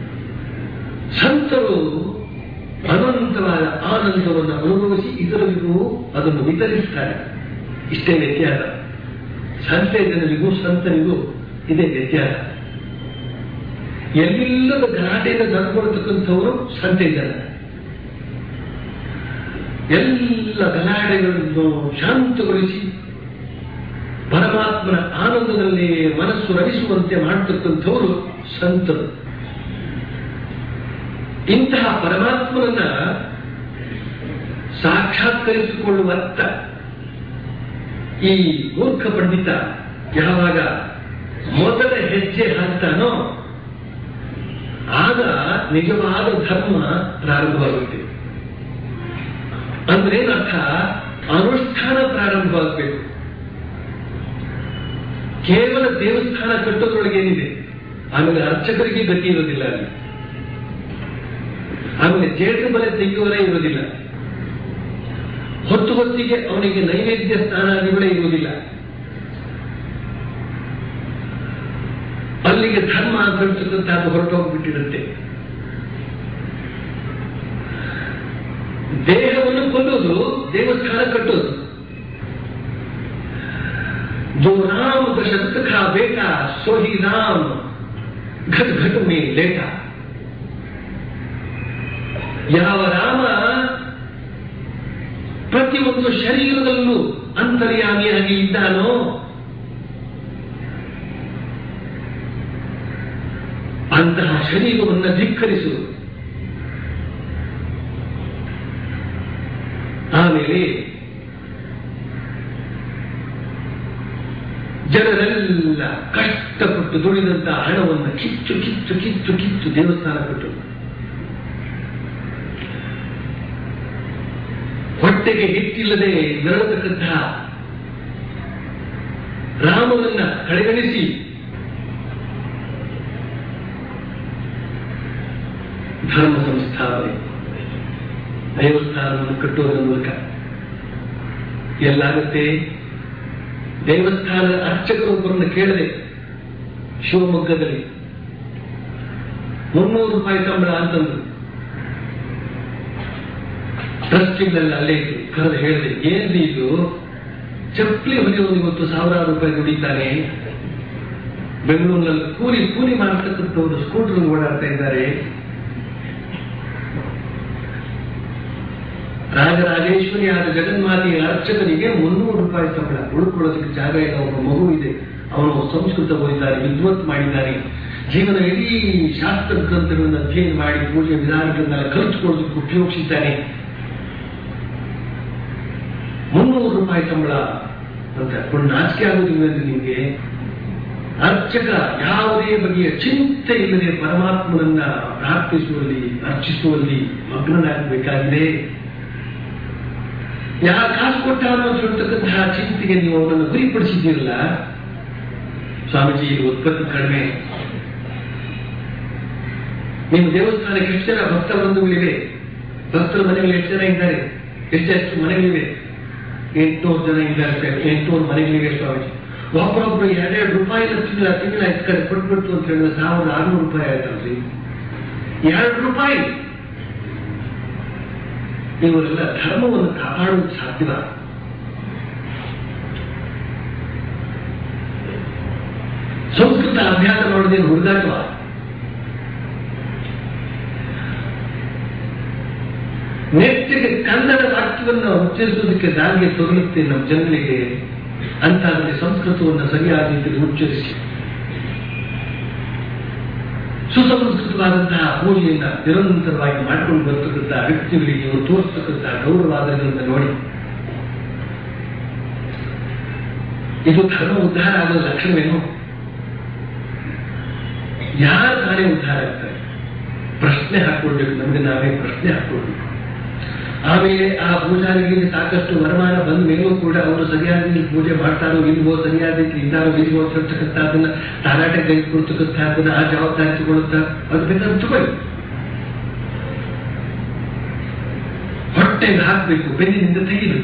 Speaker 2: ಸಂತರು ಅನಂತವಾದ ಆನಂದವನ್ನು ಅನುಭವಿಸಿ ಇತರರಿಗೂ ಅದನ್ನು ವಿತರಿಸ್ತಾರೆ ಇಷ್ಟೇ ವ್ಯತ್ಯಾಸ ಸಂತೆ ಜನರಿಗೂ ಸಂತರಿಗೂ ಇದೇ ವ್ಯತ್ಯಾಸ ಎಲ್ಲಿಲ್ಲದ ಗಲಾಟೆಯಿಂದ ನಡ್ಕೊಳ್ತಕ್ಕಂಥವರು ಸಂತೆ ಜನ ಎಲ್ಲ ಗಲಾಟೆಗಳನ್ನು ಶಾಂತಗೊಳಿಸಿ ಪರಮಾತ್ಮನ ಆನಂದದಲ್ಲಿ ಮನಸ್ಸು ರಮಿಸುವಂತೆ ಮಾಡತಕ್ಕಂಥವರು ಸಂತರು ಇಂತಹ ಪರಮಾತ್ಮನನ್ನ ಸಾಕ್ಷಾತ್ಕರಿಸಿಕೊಳ್ಳುವತ್ತ ಈ ಮೂರ್ಖ ಪಂಡಿತ ಯಾವಾಗ ಮೊದಲ ಹೆಜ್ಜೆ ಹಾಕ್ತಾನೋ ಆಗ ನಿಜವಾದ ಧರ್ಮ ಪ್ರಾರಂಭವಾಗುತ್ತೆ ಅಂದ್ರೆ ಏನರ್ಥ ಅನುಷ್ಠಾನ ಪ್ರಾರಂಭವಾಗಬೇಕು ಕೇವಲ ದೇವಸ್ಥಾನ ಕಟ್ಟೋದ್ರೊಳಗೆ ಏನಿದೆ ಆಮೇಲೆ ಅರ್ಚಕರಿಗೆ ಗತಿ ಇರೋದಿಲ್ಲ ಅಲ್ಲಿ ಆಮೇಲೆ ಜೇಟು ಬಲೆ ತೆಗೆಯುವರೇ ಇರುವುದಿಲ್ಲ ಹೊತ್ತು ಹೊತ್ತಿಗೆ ಅವನಿಗೆ ನೈವೇದ್ಯ ಸ್ನಾನಾದಿಗಳೇ ಇರುವುದಿಲ್ಲ ಅಲ್ಲಿಗೆ ಧರ್ಮ ಅಂತ ಹೇಳ್ತಕ್ಕಂಥದ್ದು ಹೊರಟೋಗ್ಬಿಟ್ಟಿರುತ್ತೆ ದೇಹವನ್ನು ಕೊಲ್ಲೋದು ದೇವಸ್ಥಾನ ಕಟ್ಟೋದು जो राम दशरथ का बेटा सो ही राम घट घट में लेटा ಯಾವ ರಾಮ ಪ್ರತಿಯೊಂದು ಶರೀರದಲ್ಲೂ ಅಂತರ್ಯಾಮಿಯಾಗಿ ಇದ್ದಾನೋ ಅಂತಹ ಶರೀರವನ್ನು ಧಿಕ್ಕರಿಸು ಆಮೇಲೆ ಜನರೆಲ್ಲ ಕಷ್ಟಪಟ್ಟು ದುಡಿದಂತ ಹಣವನ್ನು ಕಿತ್ತು ಕಿತ್ತು ಕಿತ್ತು ಕಿತ್ತು ದೇವಸ್ಥಾನ ಕಟ್ಟು ಹೊಟ್ಟೆಗೆ ಹಿಟ್ಟಿಲ್ಲದೆ ನರಳತಕ್ಕಂತಹ ರಾಮನನ್ನ ಕಡೆಗಣಿಸಿ ಧರ್ಮ ಸಂಸ್ಥಾಪನೆ ದೇವಸ್ಥಾನವನ್ನು ಕಟ್ಟುವುದರ ಮೂಲಕ ಎಲ್ಲಾಗುತ್ತೆ ದೇವಸ್ಥಾನದ ಅರ್ಚಕರೊಬ್ಬರನ್ನು ಕೇಳದೆ ಶಿವಮೊಗ್ಗದಲ್ಲಿ ಮುನ್ನೂರು ರೂಪಾಯಿ ಸಂಬಳ ಅಂತಂದ್ರು ಟ್ರಸ್ಟಿಗಳೆಲ್ಲ ಅಲ್ಲೇ ಇತ್ತು ಕರೆದು ಹೇಳಿದೆ ಏನ್ರಿ ಇದು ಚಪ್ಪಲಿ ಹೊಲಿಯೋನು ಇವತ್ತು ಸಾವಿರಾರು ರೂಪಾಯಿ ದುಡಿತಾನೆ ಬೆಂಗಳೂರಿನಲ್ಲಿ ಕೂಲಿ ಕೂಲಿ ಮಾಡ್ತಕ್ಕಂಥವ್ರು ಸ್ಕೂಟರ್ ಓಡಾಡ್ತಾ ಇದ್ದಾರೆ ರಾಜರಾಜೇಶ್ವರಿ ಆದ ಜಗನ್ಮಾತೆಯ ಅರ್ಚಕನಿಗೆ ಮುನ್ನೂರು ರೂಪಾಯಿ ಸಂಬಳ ಉಳ್ಕೊಳ್ಳೋದಕ್ಕೆ ಜಾಗ ಇಲ್ಲ ಒಬ್ಬ ಮಗು ಇದೆ ಅವನು ಸಂಸ್ಕೃತ ಓದಿದ್ದಾನೆ ವಿದ್ವತ್ ಮಾಡಿದ್ದಾನೆ ಜೀವನ ಇಡೀ ಶಾಸ್ತ್ರ ಗ್ರಂಥಗಳನ್ನು ಅಧ್ಯಯನ ಮಾಡಿ ಪೂಜೆ ವಿಧಾನಗಳನ್ನೆಲ್ಲ ಕಲಿತುಕೊಳ್ಳೋದಕ್ಕೆ ಉಪಯೋಗಿಸಿದ್ದಾನೆ ಮುನ್ನೂರು ರೂಪಾಯಿ ಸಂಬಳ ಅಂತ ಕೊಂಡು ನಾಚಿಕೆ ಆಗೋದಿಲ್ಲ ನಿಮಗೆ ಅರ್ಚಕ ಯಾವುದೇ ಬಗೆಯ ಚಿಂತೆ ಇಲ್ಲದೆ ಪರಮಾತ್ಮನನ್ನ ಪ್ರಾರ್ಥಿಸುವಲ್ಲಿ ಅರ್ಚಿಸುವಲ್ಲಿ ಮಗ್ನನಾಗಬೇಕಾಗಿದೆ ಯಾರು ಕಾಸು ಕೊಟ್ಟಾರೋ ಅಂತ ಹೇಳ್ತಕ್ಕಂತಹ ಚಿಂತೆಗೆ ನೀವು ಅವರನ್ನು ಗುರಿಪಡಿಸಿದ್ದೀರಲ್ಲ ಸ್ವಾಮೀಜಿ ಇದು ಉತ್ಪತ್ತಿ ಕಡಿಮೆ ನಿಮ್ಮ ದೇವಸ್ಥಾನಕ್ಕೆ ಎಷ್ಟು ಜನ ಭಕ್ತ ಬಂಧುಗಳಿವೆ ಭಕ್ತರ ಮನೆಗಳು ಎಷ್ಟು ಜನ ಇದ್ದಾರೆ ಎಷ್ಟೆಷ್ಟು ಮನೆಗಳಿವೆ ಎಂಟುನೂರು ಜನ ಇದ್ದಾರೆ ಸರ್ ಎಂಟುನೂರು ಮನೆಗಳಿವೆ ಸ್ವಾಮೀಜಿ ಒಬ್ಬರೊಬ್ರು ಎರಡೆರಡು ರೂಪಾಯಿ ತಿಂಗಳ ತಿಂಗಳ ಈ ಕಡೆ ಕೊಟ್ಬಿಡ್ತು ಅಂತ ಹೇಳಿದ್ರೆ ಸಾವಿರದ ಆರುನೂರು ರೂಪಾಯಿ ಆಯ್ತಲ್ರಿ ಎರಡು ರೂಪಾಯಿ ಇವರೆಲ್ಲ ಧರ್ಮವನ್ನು ಕಾಪಾಡುವುದು ಸಾಧ್ಯವ ಸಂಸ್ಕೃತ ಅಭ್ಯಾಸ ಮಾಡೋದೇನು ಹುಡುಗಾಟವ ನೆಟ್ಟಿಗೆ ಕನ್ನಡ ವಾಕ್ಯವನ್ನು ಉಚ್ಚರಿಸುವುದಕ್ಕೆ ದಾರಿಗೆ ತೊರಲುತ್ತೆ ನಮ್ಮ ಜನಗಳಿಗೆ ಅಂತಾದರೆ ಸಂಸ್ಕೃತವನ್ನು ಸರಿಯಾದ ರೀತಿಯಲ್ಲಿ ಉಚ್ಚರಿಸಿ ಸುಸಂಸ್ಕೃತವಾದಂತಹ ಪೂಜೆಯನ್ನ ನಿರಂತರವಾಗಿ ಮಾಡಿಕೊಂಡು ಬರ್ತಕ್ಕಂತಹ ವ್ಯಕ್ತಿಗಳಿಗೆ ಇವರು ತೋರಿಸ್ತಕ್ಕಂತಹ ಗೌರವಾದಗಳನ್ನು ನೋಡಿ ಇದು ಧರ್ಮ ಉದ್ಧಾರ ಆಗೋ ಲಕ್ಷಣವೇನು ಯಾರು ತಾನೇ ಉದ್ಧಾರ ಆಗ್ತಾರೆ ಪ್ರಶ್ನೆ ಹಾಕೊಳ್ಬೇಕು ನಮಗೆ ನಾವೇ ಪ್ರಶ್ನೆ ಹಾಕೊಳ್ಬೇಕು ಆಮೇಲೆ ಆ ಪೂಜಾರಿಗೆ ಸಾಕಷ್ಟು ವರಮಾನ ಬಂದ ಮೇಲೂ ಕೂಡ ಅವರು ಸರಿಯಾದ ರೀತಿ ಪೂಜೆ ಮಾಡ್ತಾರೋ ಇಲ್ವೋ ಸರಿಯಾದ ರೀತಿ ಇದ್ದಾರೋ ಇಲ್ವೋ ಅಂತ ಹೇಳ್ತಕ್ಕಂಥದ್ದನ್ನ ತಾರಾಟ ಕೈ ಕೊಡ್ತಕ್ಕಂಥದ್ದನ್ನ ಆ ಜವಾಬ್ದಾರಿ ತಗೊಳ್ತಾ ಅದು ಬೇಕಾದ್ರೆ ತಗೊಳ್ಳಿ ಹೊಟ್ಟೆಗೆ ಹಾಕಬೇಕು ಬೆನ್ನಿನಿಂದ ತೆಗಿಬೇಕು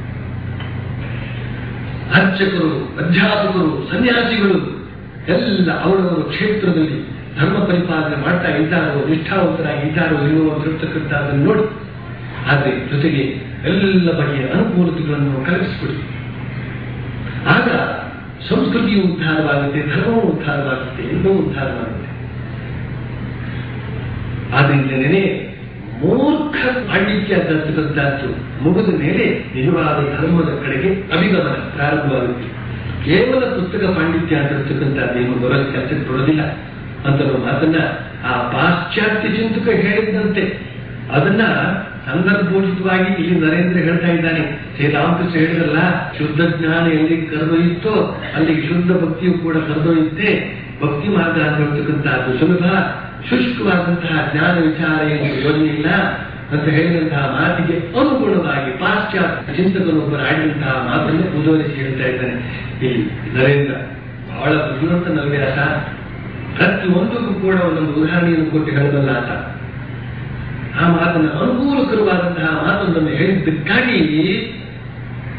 Speaker 2: ಅರ್ಚಕರು ಅಧ್ಯಾಪಕರು ಸನ್ಯಾಸಿಗಳು ಎಲ್ಲ ಅವರವರ ಕ್ಷೇತ್ರದಲ್ಲಿ ಧರ್ಮ ಪರಿಪಾಲನೆ ಮಾಡ್ತಾ ಇದ್ದಾರೋ ನಿಷ್ಠಾವಂತರಾಗಿ ಇದ್ದಾರೋ ಇಲ್ಲವೋ ಅಂತ ಹೇಳ್ತಕ್ಕಂಥದ್ದನ್ನು ನೋಡಿ ಆದರೆ ಜೊತೆಗೆ ಎಲ್ಲ ಬಗೆಯ ಅನುಕೂಲತೆಗಳನ್ನು ಕಲ್ಪಿಸಿಕೊಡಿ ಆಗ ಸಂಸ್ಕೃತಿಯು ಉದ್ಧಾರವಾಗುತ್ತೆ ಧರ್ಮವೂ ಉದ್ಧಾರವಾಗುತ್ತೆ ಎಲ್ಲವೂ ಉದ್ಧಾರವಾಗುತ್ತೆ ಆದ್ದರಿಂದಲೇ ಮೂರ್ಖ ಪಾಂಡಿತ್ಯ ತರ್ತಕ್ಕಂಥದ್ದು ಮುಗಿದ ಮೇಲೆ ನಿಜವಾದ ಧರ್ಮದ ಕಡೆಗೆ ಅಭಿಗಮನ ಪ್ರಾರಂಭವಾಗುತ್ತೆ ಕೇವಲ ಪುಸ್ತಕ ಪಾಂಡಿತ್ಯ ತರ್ತಕ್ಕಂಥದ್ದೇನು ಬರೋದು ಕೆಲಸಕ್ಕೆ ಬರೋದಿಲ್ಲ ಅಂತ ಮಾತನ್ನ ಆ ಪಾಶ್ಚಾತ್ಯ ಚಿಂತಕ ಹೇಳಿದಂತೆ ಅದನ್ನ ಸಂದರ್ಭೋಚಿತವಾಗಿ ಇಲ್ಲಿ ನರೇಂದ್ರ ಹೇಳ್ತಾ ಇದ್ದಾನೆ ಶ್ರೀರಾಮಕೃಷ್ಣ ಹೇಳಿದಲ್ಲ ಶುದ್ಧ ಜ್ಞಾನ ಎಲ್ಲಿಗೆ ಕರೆದೊಯ್ಯುತ್ತೋ ಅಲ್ಲಿಗೆ ಶುದ್ಧ ಭಕ್ತಿಯು ಕೂಡ ಕರೆದೊಯ್ಯುತ್ತೆ ಭಕ್ತಿ ಮಾರ್ಗ ಅಂತ ಹೇಳ್ತಕ್ಕಂಥದ್ದು ಸುಲಭ ಶುಷ್ಕವಾದಂತಹ ಜ್ಞಾನ ವಿಚಾರ ಏನು ಯೋಜನೆ ಇಲ್ಲ ಅಂತ ಹೇಳಿದಂತಹ ಮಾತಿಗೆ ಅನುಗುಣವಾಗಿ ಪಾಶ್ಚಾತ್ಯ ಚಿಂತಕನೊಬ್ಬರು ಆಡಿದಂತಹ ಮಾತನ್ನು ಮುಂದುವರಿಸಿ ಹೇಳ್ತಾ ಇದ್ದಾನೆ ಇಲ್ಲಿ ನರೇಂದ್ರ ಬಹಳ ಬುದ್ಧಿವಂತ ನವ್ಯಾಸ ಪ್ರತಿಯೊಂದಕ್ಕೂ ಕೂಡ ಒಂದೊಂದು ಉದಾಹರಣೆಯನ್ನು ಕೊಟ್ಟು ಹೇಳಬಲ್ಲ ಆತ ಆ ಮಾತನ್ನು ಅನುಕೂಲಕರವಾದಂತಹ ಮಾತೊಂದನ್ನು ಹೇಳಿದ್ದಕ್ಕಾಗಿ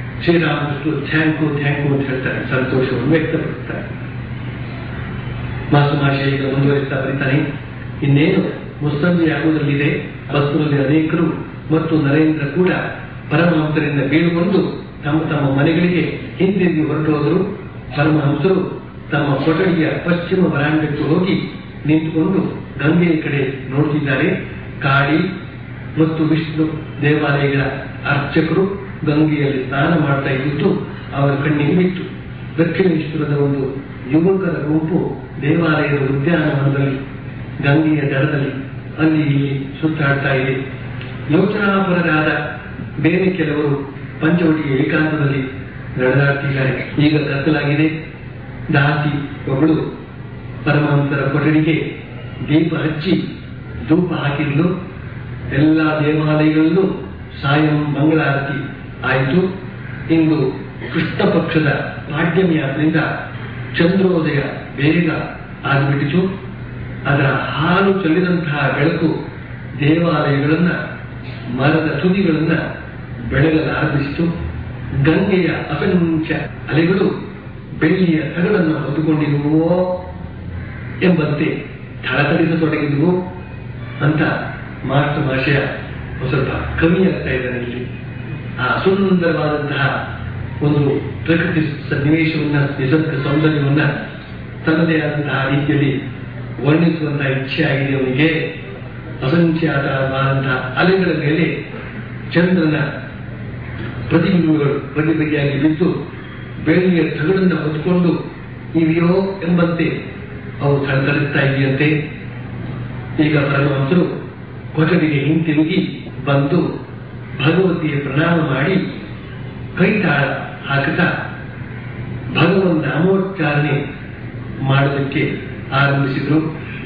Speaker 2: ಶ್ರೀರಾಮಕೃಷ್ಣರು ಥ್ಯಾಂಕ್ ಯು ಥ್ಯಾಂಕ್ ಯು ಅಂತ ಹೇಳ್ತಾರೆ ಸಂತೋಷವನ್ನು ವ್ಯಕ್ತಪಡಿಸ್ತಾರೆ ಮಾಸು ಮಾಷೆ ಈಗ ಮುಂದುವರಿಸ್ತಾ ಬರೀತಾನೆ ಇನ್ನೇನು ಮುಸ್ಸಂಜೆಯಾಗುವುದರಲ್ಲಿದೆ ಬಸ್ನಲ್ಲಿ ಅನೇಕರು ಮತ್ತು ನರೇಂದ್ರ ಕೂಡ ಪರಮಹಂಸರಿಂದ ಬೀಳುಕೊಂಡು ತಮ್ಮ ತಮ್ಮ ಮನೆಗಳಿಗೆ ಹಿಂದಿರುಗಿ ಹೊರಟೋದರು ಪರಮಹಂಸರು ತಮ್ಮ ಕೊಠಡಿಯ ಪಶ್ಚಿಮ ವರಾಂಡಕ್ಕೆ ಹೋಗಿ ನಿಂತುಕೊಂಡು ಗಂಗೆಯ ಕಡೆ ನೋಡುತ್ತಿದ್ದಾರೆ ಕಾಳಿ ಮತ್ತು ವಿಷ್ಣು ದೇವಾಲಯಗಳ ಅರ್ಚಕರು ಗಂಗೆಯಲ್ಲಿ ಸ್ನಾನ ಮಾಡ್ತಾ ಇದ್ದು ಅವರ ಕಣ್ಣಿಗೆ ಬಿತ್ತು ದಕ್ಷಿಣೇಶ್ವರದ ಒಂದು ಯುವಕರ ಗುಂಪು ದೇವಾಲಯದ ಉದ್ಯಾನವನದಲ್ಲಿ ಗಂಗೆಯ ದಡದಲ್ಲಿ ಅಲ್ಲಿ ಇಲ್ಲಿ ಸುತ್ತಾಡ್ತಾ ಇದೆ ಯೋಚನಾಪರರಾದ ಬೇರೆ ಕೆಲವರು ಪಂಚವಟಿಯ ಏಕಾಂತದಲ್ಲಿ ನಡೆದಾಡ್ತಿದ್ದಾರೆ ಈಗ ಕತ್ತಲಾಗಿದೆ ದಾಸಿ ಒಬ್ಬಳು ಪರಮಹಂಸರ ಕೊಠಡಿಗೆ ದೀಪ ಹಚ್ಚಿ ಧೂಪ ಹಾಕಿದ್ಲು ಎಲ್ಲ ದೇವಾಲಯಗಳಲ್ಲೂ ಸಾಯಂ ಮಂಗಳಾರತಿ ಆಯಿತು ಇಂದು ಕೃಷ್ಣ ಪಕ್ಷದ ಪಾಡ್ಯಮಿ ಆದ್ರಿಂದ ಚಂದ್ರೋದಯ ಬೇಗ ಆಗಿಬಿಟ್ಟಿತು ಅದರ ಹಾಲು ಚೆಲ್ಲಿದಂತಹ ಬೆಳಕು ದೇವಾಲಯಗಳನ್ನ ಮರದ ತುದಿಗಳನ್ನ ಬೆಳಗಲಾರಂಭಿಸಿತು ಗಂಗೆಯ ಅಸಂಖ್ಯ ಅಲೆಗಳು ಬೆಳ್ಳಿಯ ತಗಡನ್ನು ಹೊತ್ತುಕೊಂಡಿರುವೋ ಎಂಬಂತೆ ಥಳಥಳಿಸತೊಡಗಿದುವು ಅಂತ ಮಾಸ್ಟರ್ ಭಾಷೆಯ ಸ್ವಲ್ಪ ಕವಿಯಾಗ್ತಾ ಇದ್ದಾನೆ ಇಲ್ಲಿ ಆ ಸುಂದರವಾದಂತಹ ಒಂದು ಪ್ರಕೃತಿ ಸನ್ನಿವೇಶವನ್ನ ನಿಸರ್ಗ ಸೌಂದರ್ಯವನ್ನ ತನ್ನದೇ ಆದಂತಹ ರೀತಿಯಲ್ಲಿ ವರ್ಣಿಸುವಂತಹ ಇಚ್ಛೆ ಆಗಿದೆ ಅವನಿಗೆ ಅಸಂಖ್ಯಾತವಾದಂತಹ ಅಲೆಗಳ ಮೇಲೆ ಚಂದ್ರನ ಪ್ರತಿಬಿಂಬಗಳು ಬಗೆ ಬಗೆಯಾಗಿ ಬಿದ್ದು ಬೆಳ್ಳಿಯ ತಗಡನ್ನು ಹೊತ್ಕೊಂಡು ಇವೆಯೋ ಎಂಬಂತೆ ಅವು ಥಳಥಳಿಸ್ತಾ ಇದೆಯಂತೆ ಈಗ ಪರಮಹಂಸರು ಕೊಠಡಿಗೆ ಹಿಂತಿರುಗಿ ಬಂದು ಭಗವತಿಯ ಪ್ರಣಾಮ ಮಾಡಿ ಕೈತಾಳ ಹಾಕುತ್ತಾ ಭಗವನ್ ನಾಮೋಚ್ಚಾರಣೆ ಮಾಡೋದಕ್ಕೆ ಆರಂಭಿಸಿದರು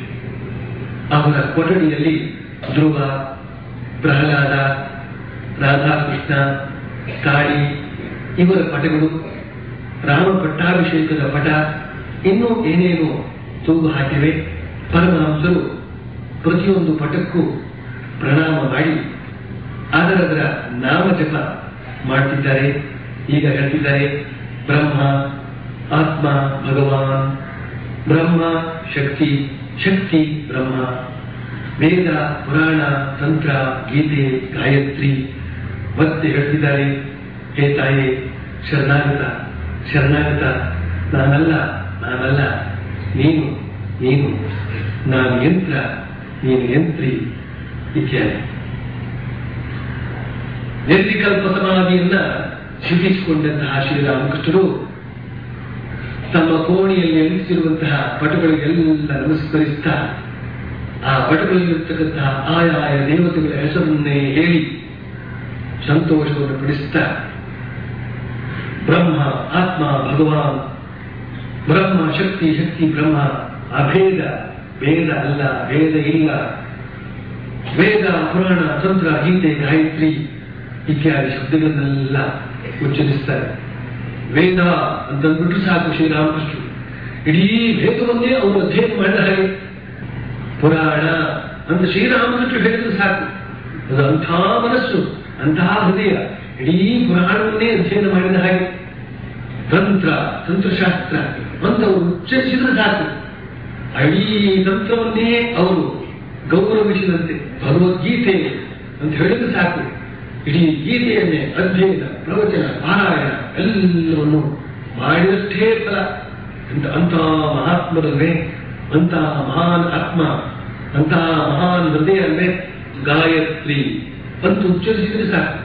Speaker 2: ಅವರ ಕೊಠಡಿಯಲ್ಲಿ ಧ್ರುವ ಪ್ರಹ್ಲಾದ ರಾಧಾಕೃಷ್ಣ ಕಾಳಿ ಇವರ ಪಟಗಳು ರಾಮ ಪಟ್ಟಾಭಿಷೇಕದ ಪಟ ಇನ್ನೂ ಏನೇನು ತೂಗು ಹಾಕಿವೆ ಪರಮಹಂಸರು ಪ್ರತಿಯೊಂದು ಪಟಕ್ಕೂ ಪ್ರಣಾಮ ಮಾಡಿ ಅದರದರ ನಾಮ ಜಪ ಮಾಡ್ತಿದ್ದಾರೆ ಈಗ ಹೇಳ್ತಿದ್ದಾರೆ ಬ್ರಹ್ಮ ಆತ್ಮ ಭಗವಾನ್ ಬ್ರಹ್ಮ ಶಕ್ತಿ ಶಕ್ತಿ ಬ್ರಹ್ಮ ವೇದ ಪುರಾಣ ತಂತ್ರ ಗೀತೆ ಗಾಯತ್ರಿ ಮತ್ತೆ ಹೇಳ್ತಿದ್ದಾರೆ ಹೇ ತಾಯಿ ಶರಣಾಗತ ಶರಣಾಗತ ನಾನಲ್ಲ ನಾನಲ್ಲ ನೀನು ನೀನು ನಾನು ಯಂತ್ರ ನೀನು ಯಂತ್ರಿ ಇತ್ಯಾದಿ ನಿರ್ವಿಕಲ್ಪ ಸಮಾಧಿಯನ್ನ ಸಿದ್ಧಿಸಿಕೊಂಡಂತಹ ಶ್ರೀರಾಮಕೃಷ್ಣರು ತಮ್ಮ ಕೋಣೆಯಲ್ಲಿ ಎಣಿಸಿರುವಂತಹ ಪಟುಗಳಿಗೆಲ್ಲ ನಮಸ್ಕರಿಸ್ತಾ ಆ ಪಟುಗಳಲ್ಲಿರ್ತಕ್ಕಂತಹ ಆಯಾಯ ದೇವತೆಗಳ ಹೆಸರನ್ನೇ ಹೇಳಿ ಸಂತೋಷವನ್ನು ಪಡಿಸ್ತಾ ಬ್ರಹ್ಮ ಆತ್ಮ ಭಗವಾನ್ ಬ್ರಹ್ಮ ಶಕ್ತಿ ಶಕ್ತಿ ಬ್ರಹ್ಮ ಅಭೇದ ಭೇದ ಅಲ್ಲ ಭೇದ ಇಲ್ಲ ವೇದ ಪುರಾಣ ತಂತ್ರ ಗೀತೆ ಗಾಯತ್ರಿ ಇತ್ಯಾದಿ ಶಬ್ದಗಳನ್ನೆಲ್ಲ ಉಚ್ಚರಿಸ್ತಾರೆ ವೇದ ಅಂತಂದ್ಬಿಟ್ರು ಸಾಕು ಶ್ರೀರಾಮಕೃಷ್ಣರು ಇಡೀ ವೇದವನ್ನೇ ಅವರು ಅಧ್ಯಯನ ಮಾಡಿದ ಹಾಗೆ ಪುರಾಣ ಅಂತ ಶ್ರೀರಾಮಕೃಷ್ಣರು ಹೇಳಿದ್ರೆ ಸಾಕು ಅದು ಅಂಥ ಮನಸ್ಸು ಅಂತಹ ಹೃದಯ ಇಡೀ ಪುರಾಣವನ್ನೇ ಅಧ್ಯಯನ ಮಾಡಿದ ಹಾಗೆ ತಂತ್ರ ತಂತ್ರಶಾಸ್ತ್ರ ಅಂತ ಅವರು ಉಚ್ಚರಿಸಿದ್ರೆ ಸಾಕು ಇಡೀ ತಂತ್ರವನ್ನೇ ಅವರು ಗೌರವಿಸಿದಂತೆ ಭಗವದ್ಗೀತೆ ಅಂತ ಹೇಳಿದ್ರೆ ಸಾಕು ಇಡೀ ಗೀತೆಯನ್ನೇ ಅಧ್ಯಯನ ಪ್ರವಚನ ಪಾರಾಯಣ ಎಲ್ಲವನ್ನು ಮಾಡಿದಷ್ಟೇ ಫಲ ಅಂತ ಅಂತಹ ಮಹಾತ್ಮರಲ್ವೇ ಅಂತಹ ಮಹಾನ್ ಆತ್ಮ ಅಂತಹ ಮಹಾನ್ ಹೃದಯ ಅಲ್ವೇ ಗಾಯತ್ರಿ ಅಂತ ಉಚ್ಚರಿಸಿದ್ರೆ ಸಾಕು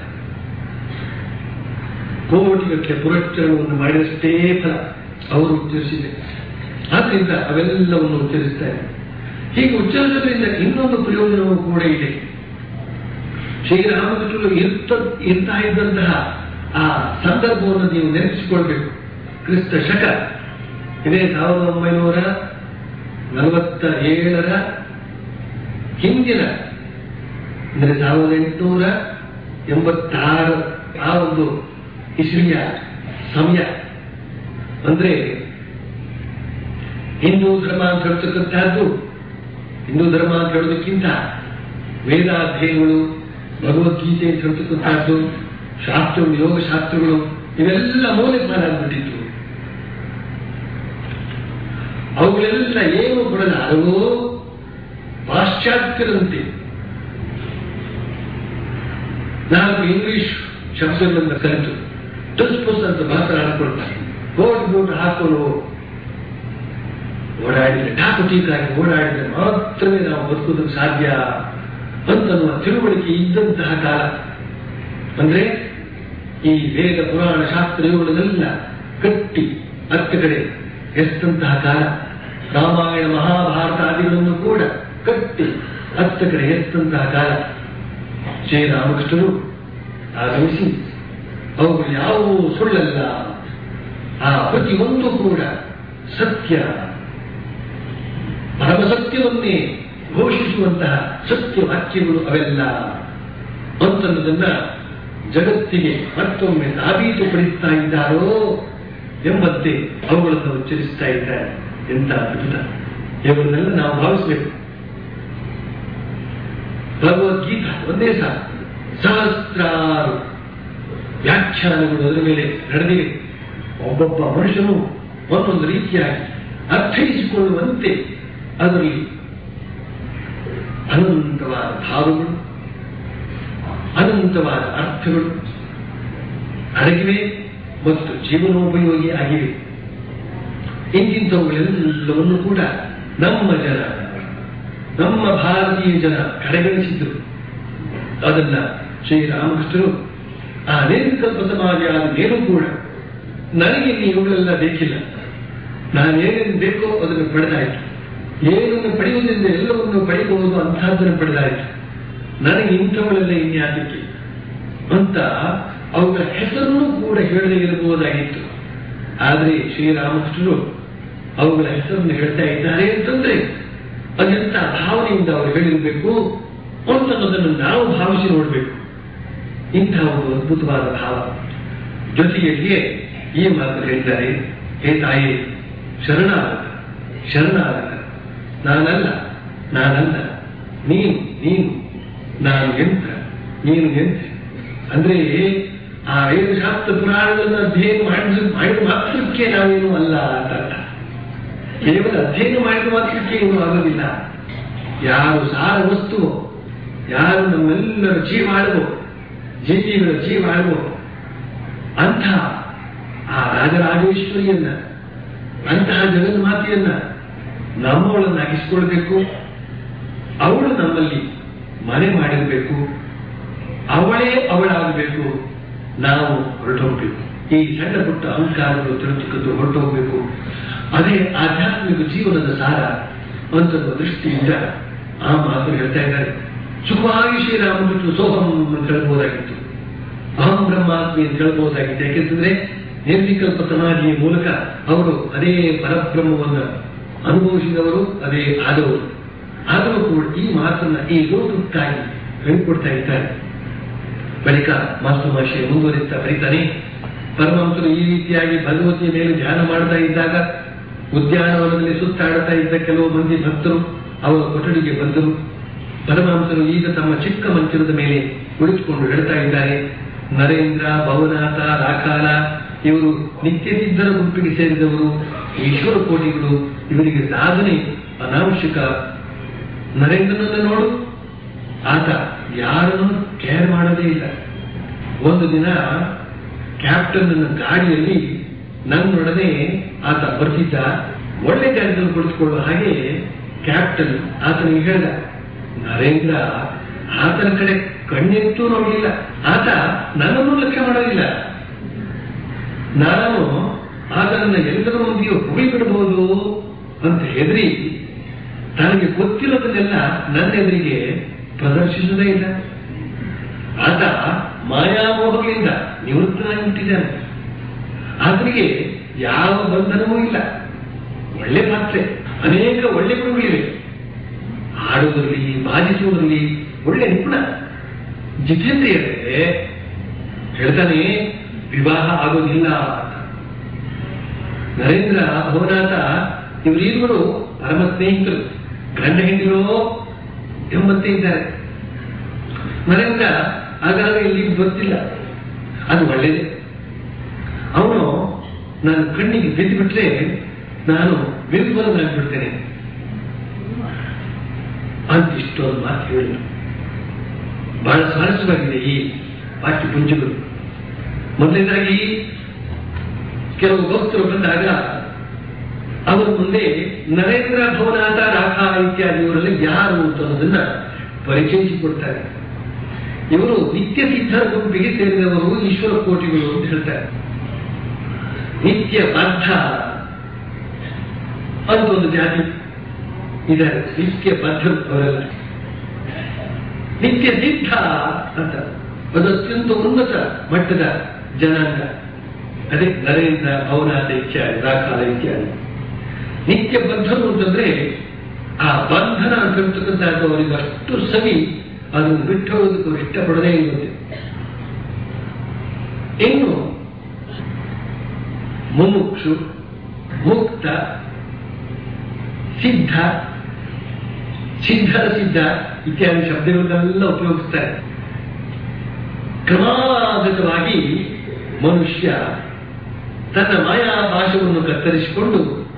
Speaker 2: ಕೋಟಿಗಟ್ಟಲೆ ಪುರಚ್ಚರಣವನ್ನು ಮಾಡಿದಷ್ಟೇ ಫಲ ಅವರು ಉಚ್ಚರಿಸಿದೆ ಆದ್ರಿಂದ ಅವೆಲ್ಲವನ್ನು ಉಚ್ಚರಿಸ್ತಾರೆ ಹೀಗೆ ಉಚ್ಚರಿಸೋದ್ರಿಂದ ಇನ್ನೊಂದು ಪ್ರಯೋಜನವೂ ಕೂಡ ಇದೆ ಶ್ರೀರಾಮಕೃಷ್ಣರು ಇರ್ತ ಇರ್ತಾ ಇದ್ದಂತಹ ಆ ಸಂದರ್ಭವನ್ನು ನೀವು ನೆನಪಿಸಿಕೊಳ್ಬೇಕು ಕ್ರಿಸ್ತ ಶಕ ಇದೇ ಸಾವಿರದ ಒಂಬೈನೂರ ನಲವತ್ತ ಏಳರ ಹಿಂದಿನ ಅಂದರೆ ಸಾವಿರದ ಎಂಟುನೂರ ಎಂಬತ್ತಾರು ಆ ಒಂದು ಇಸ್ವಿಯ ಸಮಯ ಅಂದ್ರೆ ಹಿಂದೂ ಧರ್ಮ ಅಂತ ಹೇಳ್ತಕ್ಕಂತಹದ್ದು ಹಿಂದೂ ಧರ್ಮ ಅಂತ ಹೇಳೋದಕ್ಕಿಂತ ವೇದಾಧ್ಯಯನಗಳು ಭಗವದ್ಗೀತೆ ಅಂತ ಹೇಳ್ತಕ್ಕಂಥದ್ದು ಶಾಸ್ತ್ರಗಳು ಯೋಗ ಶಾಸ್ತ್ರಗಳು ಇವೆಲ್ಲ ಮೌಲ್ಯಪಾನ ಆಗ್ಬಿಟ್ಟಿತ್ತು ಅವುಗಳೆಲ್ಲ ಏನು ಕೊಡಲಾರವೋ ಪಾಶ್ಚಾತ್ಯರಂತೆ ನಾಲ್ಕು ಇಂಗ್ಲಿಷ್ ಶಬ್ದಗಳನ್ನು ಕಲಿತು ಟುಸ್ ಪುಸ್ ಅಂತ ಮಾತನಾಡಿಕೊಳ್ತಾರೆ ಕೋಟ್ ಬೂಟ್ ಹಾಕೊಂಡು ಓಡಾಡಿದ್ರೆ ಟಾಕುಟೀಕಾಗಿ ಓಡಾಡಿದ್ರೆ ಮಾತ್ರವೇ ನಾವು ಬದುಕೋದಕ್ಕೆ ಸಾಧ್ಯ ಅಂತನ್ನುವ ತಿಳುವಳಿಕೆ ಇದ್ದಂತಹ ಕಾಲ ಅಂದ್ರೆ ಈ ವೇದ ಪುರಾಣ ಶಾಸ್ತ್ರ ಇವುಗಳನ್ನೆಲ್ಲ ಕಟ್ಟಿ ಅತ್ತ ಕಡೆ ಎಸ್ತಂತಹ ಕಾಲ ರಾಮಾಯಣ ಮಹಾಭಾರತ ಆದಿಗಳನ್ನು ಕೂಡ ಕಟ್ಟಿ ಅತ್ತ ಕಡೆ ಎಸ್ತಂತಹ ಕಾಲ ಶ್ರೀರಾಮಕೃಷ್ಣರು ಆಗಮಿಸಿ ಅವುಗಳು ಯಾವುವು ಸುಳ್ಳಲ್ಲ ಆ ಪ್ರತಿಯೊಂದು ಕೂಡ ಸತ್ಯ ಪರಮಸತ್ಯವನ್ನೇ ಘೋಷಿಸುವಂತಹ ಸತ್ಯ ವಾಕ್ಯಗಳು ಅವೆಲ್ಲ ಅಂತನ್ನೋದನ್ನ ಜಗತ್ತಿಗೆ ಮತ್ತೊಮ್ಮೆ ಸಾಬೀತುಪಡಿಸ್ತಾ ಇದ್ದಾರೋ ಎಂಬಂತೆ ಅವುಗಳನ್ನು ಉಚ್ಚರಿಸ್ತಾ ಇದ್ದಾರೆ ಎಂತ ಅದ್ಭುತ ಇವುಗಳನ್ನೆಲ್ಲ ನಾವು ಭಾವಿಸಬೇಕು ಭಗವದ್ಗೀತಾ ಒಂದೇ ಸಾಲ ಸಹಸ್ರಾರು ವ್ಯಾಖ್ಯಾನಗಳು ಅದರ ಮೇಲೆ ನಡೆದಿವೆ ಒಬ್ಬೊಬ್ಬ ಮನುಷ್ಯನು ಒಂದೊಂದು ರೀತಿಯಾಗಿ ಅರ್ಥೈಸಿಕೊಳ್ಳುವಂತೆ ಅದರಲ್ಲಿ ಅನಂತವಾದ ಭಾವಗಳು ಅನಂತವಾದ ಅರ್ಥಗಳು ಅಡಗಿವೆ ಮತ್ತು ಜೀವನೋಪಯೋಗಿ ಆಗಿವೆ ಇಂತಿಂಥವುಗಳೆಲ್ಲವನ್ನು ಕೂಡ ನಮ್ಮ ಜನ ನಮ್ಮ ಭಾರತೀಯ ಜನ ಕಡೆಗಣಿಸಿದ್ರು ಅದನ್ನ ಶ್ರೀರಾಮಕೃಷ್ಣರು ಆ ನಿರ್ವಿಕಲ್ಪ ಸಮಾಜ ಆದ ಮೇಲೂ ಕೂಡ ನನಗೆ ಇಲ್ಲಿ ಇವುಗಳೆಲ್ಲ ಬೇಕಿಲ್ಲ ನಾನೇನೇನು ಬೇಕೋ ಅದನ್ನು ಪಡೆದಾಯಿತು ಏನನ್ನು ಪಡೆಯುವುದರಿಂದ ಎಲ್ಲವನ್ನು ಪಡೆಯಬಹುದು ಅಂತಹದ್ದನ್ನು ಪಡೆದಾಯಿತು ನನಗೆ ಇಂಥವುಗಳೆಲ್ಲ ಇನ್ಯಾತಕ್ಕೆ ಅಂತ ಅವುಗಳ ಹೆಸರನ್ನು ಕೂಡ ಹೇಳದೇ ಇರಬಹುದಾಗಿತ್ತು ಆದರೆ ಶ್ರೀರಾಮಕೃಷ್ಣರು ಅವುಗಳ ಹೆಸರನ್ನು ಹೇಳ್ತಾ ಇದ್ದಾರೆ ಅಂತಂದ್ರೆ ಅದೆಂತ ಭಾವನೆಯಿಂದ ಅವರು ಹೇಳಿರಬೇಕು ಅಂತನ್ನೋದನ್ನು ನಾವು ಭಾವಿಸಿ ನೋಡಬೇಕು ಇಂತಹ ಒಂದು ಅದ್ಭುತವಾದ ಭಾವ ಜೊತೆಯಲ್ಲಿಯೇ ಈ ಮಾತು ಹೇಳಿದ್ದಾರೆ ಹೇ ತಾಯಿ ಶರಣಾಗತ ಶರಣಾಗತ ನಾನಲ್ಲ ನಾನಲ್ಲ ನೀನು ನೀನು ನಾನು ಎಂತ ನೀನು ಎಂತ ಅಂದ್ರೆ ಆ ವೇದಶಾಸ್ತ್ರ ಪುರಾಣಗಳನ್ನು ಅಧ್ಯಯನ ಮಾಡಿದ ಮಾಡಿದ ಮಾತ್ರಕ್ಕೆ ನಾವೇನು ಅಲ್ಲ ಅಂತ ಅರ್ಥ ಕೇವಲ ಅಧ್ಯಯನ ಮಾಡಿದ ಮಾತ್ರಕ್ಕೆ ಏನು ಆಗೋದಿಲ್ಲ ಯಾರು ಸಾರ ವಸ್ತುವೋ ಯಾರು ನಮ್ಮೆಲ್ಲರ ಜೀವಾಳುವೋ ಜೀವಿಗಳ ಜೀವಾಳುವೋ ಅಂಥ ಆ ರಾಜರಾಜೇಶ್ವರಿಯನ್ನ ಅಂತಹ ಜಗನ್ಮಾತೆಯನ್ನ ನಮ್ಮವಳನ್ನಾಗಿಸಿಕೊಳ್ಬೇಕು ಅವಳು ನಮ್ಮಲ್ಲಿ ಮನೆ ಮಾಡಿರಬೇಕು ಅವಳೇ ಅವಳಾಗಬೇಕು ನಾವು ಹೊರಟೋಗ್ಬೇಕು ಈ ಸಣ್ಣ ಪುಟ್ಟ ಅಹಂಕಾರಗಳು ತಿರುಚಿಕೊಂಡು ಹೊರಟೋಗ್ಬೇಕು ಅದೇ ಆಧ್ಯಾತ್ಮಿಕ ಜೀವನದ ಸಾರ ಅಂತ ದೃಷ್ಟಿಯಿಂದ ಆ ಮಾತು ಹೇಳ್ತಾ ಇದ್ದಾರೆ ಸುಖವಾಗಿ ಶ್ರೀರಾಮಕೃಷ್ಣ ಸೋಹಂ ಅಂತ ಹೇಳ್ಬೋದಾಗಿತ್ತು ಅಹಂ ಬ್ರಹ್ಮಾತ್ಮಿ ಅಂತ ಹೇಳ್ಬೋದಾಗಿತ್ತು ಯಾಕೆಂತಂದ್ರೆ ನಿರ್ವಿಕಲ್ಪ ಸಮಾಧಿಯ ಮೂಲಕ ಅವರು ಅದೇ ಪರಬ್ರಹ್ಮವನ್ನು ಅನುಭವಿಸಿದವರು ಅದೇ ಆದವರು ಆದರೂ ಕೂಡ ಈ ಮಾತನ್ನ ಈ ಲೋಕಕ್ಕಾಗಿ ಹೇಳಿಕೊಡ್ತಾ ಇದ್ದಾರೆ ಬಳಿಕ ಮಾಸ್ಟರ್ ಭಾಷೆ ಮುಂದುವರಿಸ್ತಾ ಬರೀತಾನೆ ಪರಮಹಂಸರು ಈ ರೀತಿಯಾಗಿ ಭಗವತಿಯ ಮೇಲೆ ಧ್ಯಾನ ಮಾಡ್ತಾ ಇದ್ದಾಗ ಉದ್ಯಾನವನದಲ್ಲಿ ಸುತ್ತಾಡುತ್ತಾ ಇದ್ದ ಕೆಲವು ಮಂದಿ ಭಕ್ತರು ಅವರ ಕೊಠಡಿಗೆ ಬಂದರು ಪರಮಹಂಸರು ಈಗ ತಮ್ಮ ಚಿಕ್ಕ ಮಂಚರದ ಮೇಲೆ ಕುಳಿತುಕೊಂಡು ಹೇಳ್ತಾ ಇದ್ದಾರೆ ನರೇಂದ್ರ ಭವನಾಥ ರಾಕಾಲ ಇವರು ನಿತ್ಯ ಸಿದ್ಧರ ಗುಂಪಿಗೆ ಸೇರಿದವರು ಈಶ್ವರ ಕೋಟಿಗಳು ಇವರಿಗೆ ಸಾಧನೆ ಅನಾವಶ್ಯಕ ನರೇಂದ್ರನನ್ನು ನೋಡು ಆತ ಯಾರನ್ನು ಕೇರ್ ಮಾಡೋದೇ ಇಲ್ಲ ಒಂದು ದಿನ ಕ್ಯಾಪ್ಟನ್ ಗಾಡಿಯಲ್ಲಿ ನನ್ನೊಡನೆ ಆತ ಬರ್ತಿದ್ದ ಒಳ್ಳೆ ಜಾಗದಲ್ಲಿ ಕುಳಿತುಕೊಳ್ಳುವ ಹಾಗೆ ಕ್ಯಾಪ್ಟನ್ ಆತನಿಗೆ ಹೇಳಿದ ನರೇಂದ್ರ ಆತನ ಕಡೆ ಕಣ್ಣೆತ್ತೂ ನೋಡಲಿಲ್ಲ ಆತ ನನ್ನನ್ನು ಲಕ್ಷ್ಯ ಮಾಡೋದಿಲ್ಲ ನಾನು ಆತನನ್ನ ಎಲ್ಲರ ಮುಂದೆಯೂ ಹೊಗಳಿ ಬಿಡಬಹುದು ಅಂತ ಹೆದರಿ ತನಗೆ ಗೊತ್ತಿರೋದನ್ನೆಲ್ಲ ನನ್ನ ಎದುರಿಗೆ ಪ್ರದರ್ಶಿಸುವುದೇ ಇಲ್ಲ ಆತ ಮಾಯಾಮೋಹಗಳಿಂದ ನಿವೃತ್ತನಾಗಿಬಿಟ್ಟಿದ್ದಾನೆ ಆತನಿಗೆ ಯಾವ ಬಂಧನವೂ ಇಲ್ಲ ಒಳ್ಳೆ ಪಾತ್ರೆ ಅನೇಕ ಒಳ್ಳೆ ಗುಣಗಳಿವೆ ಆಡುವುದರಲ್ಲಿ ಬಾಧಿಸುವುದರಲ್ಲಿ ಒಳ್ಳೆ ನಿಪುಣ ಜಿತೇಂದ್ರಿಯತೆ ಹೇಳ್ತಾನೆ ವಿವಾಹ ಆಗೋದಿಲ್ಲ ಅಂತ ನರೇಂದ್ರ ಭವನಾಥ ಇವರಿಬ್ಬರು ಪರಮ ಸ್ನೇಹಿತರು ಗಂಡ ಹೆಂಡಿರೋ ಎಂಬಂತೆ ಇದ್ದಾರೆ ನರೇಂದ್ರ ಆಗಾಗ ಇಲ್ಲಿಗೆ ಬರ್ತಿಲ್ಲ ಅದು ಒಳ್ಳೇದೇ ಅವನು ನನ್ನ ಕಣ್ಣಿಗೆ ಬಿದ್ದು ಬಿಟ್ರೆ ನಾನು ವಿಲ್ವಲನಾಗ್ಬಿಡ್ತೇನೆ ಅಂತ ಇಷ್ಟೊಂದು ಮಾತು ಹೇಳಿದ್ರು ಬಹಳ ಸ್ವಾರಸ್ಯವಾಗಿದೆ ಈ ವಾಕ್ಯ ಪುಂಜಗಳು ಮೊದಲನೇದಾಗಿ ಕೆಲವು ಭಕ್ತರು ಬಂದಾಗ ಅವರ ಮುಂದೆ ನರೇಂದ್ರ ಭವನಾಥ ರಾಖಾ ಇತ್ಯಾದಿಯವರಲ್ಲಿ ಯಾರು ಅಂತ ಅನ್ನೋದನ್ನ ಪರಿಚಯಿಸಿಕೊಡ್ತಾರೆ ಇವರು ನಿತ್ಯ ಸಿದ್ಧರ ಗುಂಪಿಗೆ ಸೇರಿದವರು ಈಶ್ವರ ಕೋಟಿಗಳು ಅಂತ ಹೇಳ್ತಾರೆ ನಿತ್ಯ ಬದ್ಧ ಅಂತ ಒಂದು ಜಾತಿ ಇದ್ದಾರೆ ನಿತ್ಯ ಬದ್ಧರು ಅವರೆಲ್ಲ ನಿತ್ಯ ಸಿದ್ಧ ಅಂತ ಅದು ಅತ್ಯಂತ ಉನ್ನತ ಮಟ್ಟದ ಜನಾಂಗ ಅದೇ ನರೇಂದ್ರ ಭವನಾಥ ಇತ್ಯಾದಿ ರಾಖಾಲ ಇತ್ಯಾದಿ ನಿತ್ಯ ಬದ್ಧರು ಅಂತಂದ್ರೆ ಆ ಬಂಧನ ಅಂತಿರ್ತಕ್ಕಂಥದ್ದು ಅವರಿಗೆ ಅಷ್ಟು ಸವಿ ಅದನ್ನು ಬಿಟ್ಟು ಹೋಗೋದಕ್ಕೆ ಅವ್ರು ಇಷ್ಟಪಡದೇ ಇರುತ್ತೆ ಇನ್ನು ಮುಮುಕ್ಷು ಮುಕ್ತ ಸಿದ್ಧ ಸಿದ್ಧರ ಸಿದ್ಧ ಇತ್ಯಾದಿ ಶಬ್ದಗಳನ್ನೆಲ್ಲ ಉಪಯೋಗಿಸ್ತಾರೆ ಕ್ರಮಾಗತವಾಗಿ ಮನುಷ್ಯ ತನ್ನ ಮಾಯಾಭಾಷವನ್ನು ಕತ್ತರಿಸಿಕೊಂಡು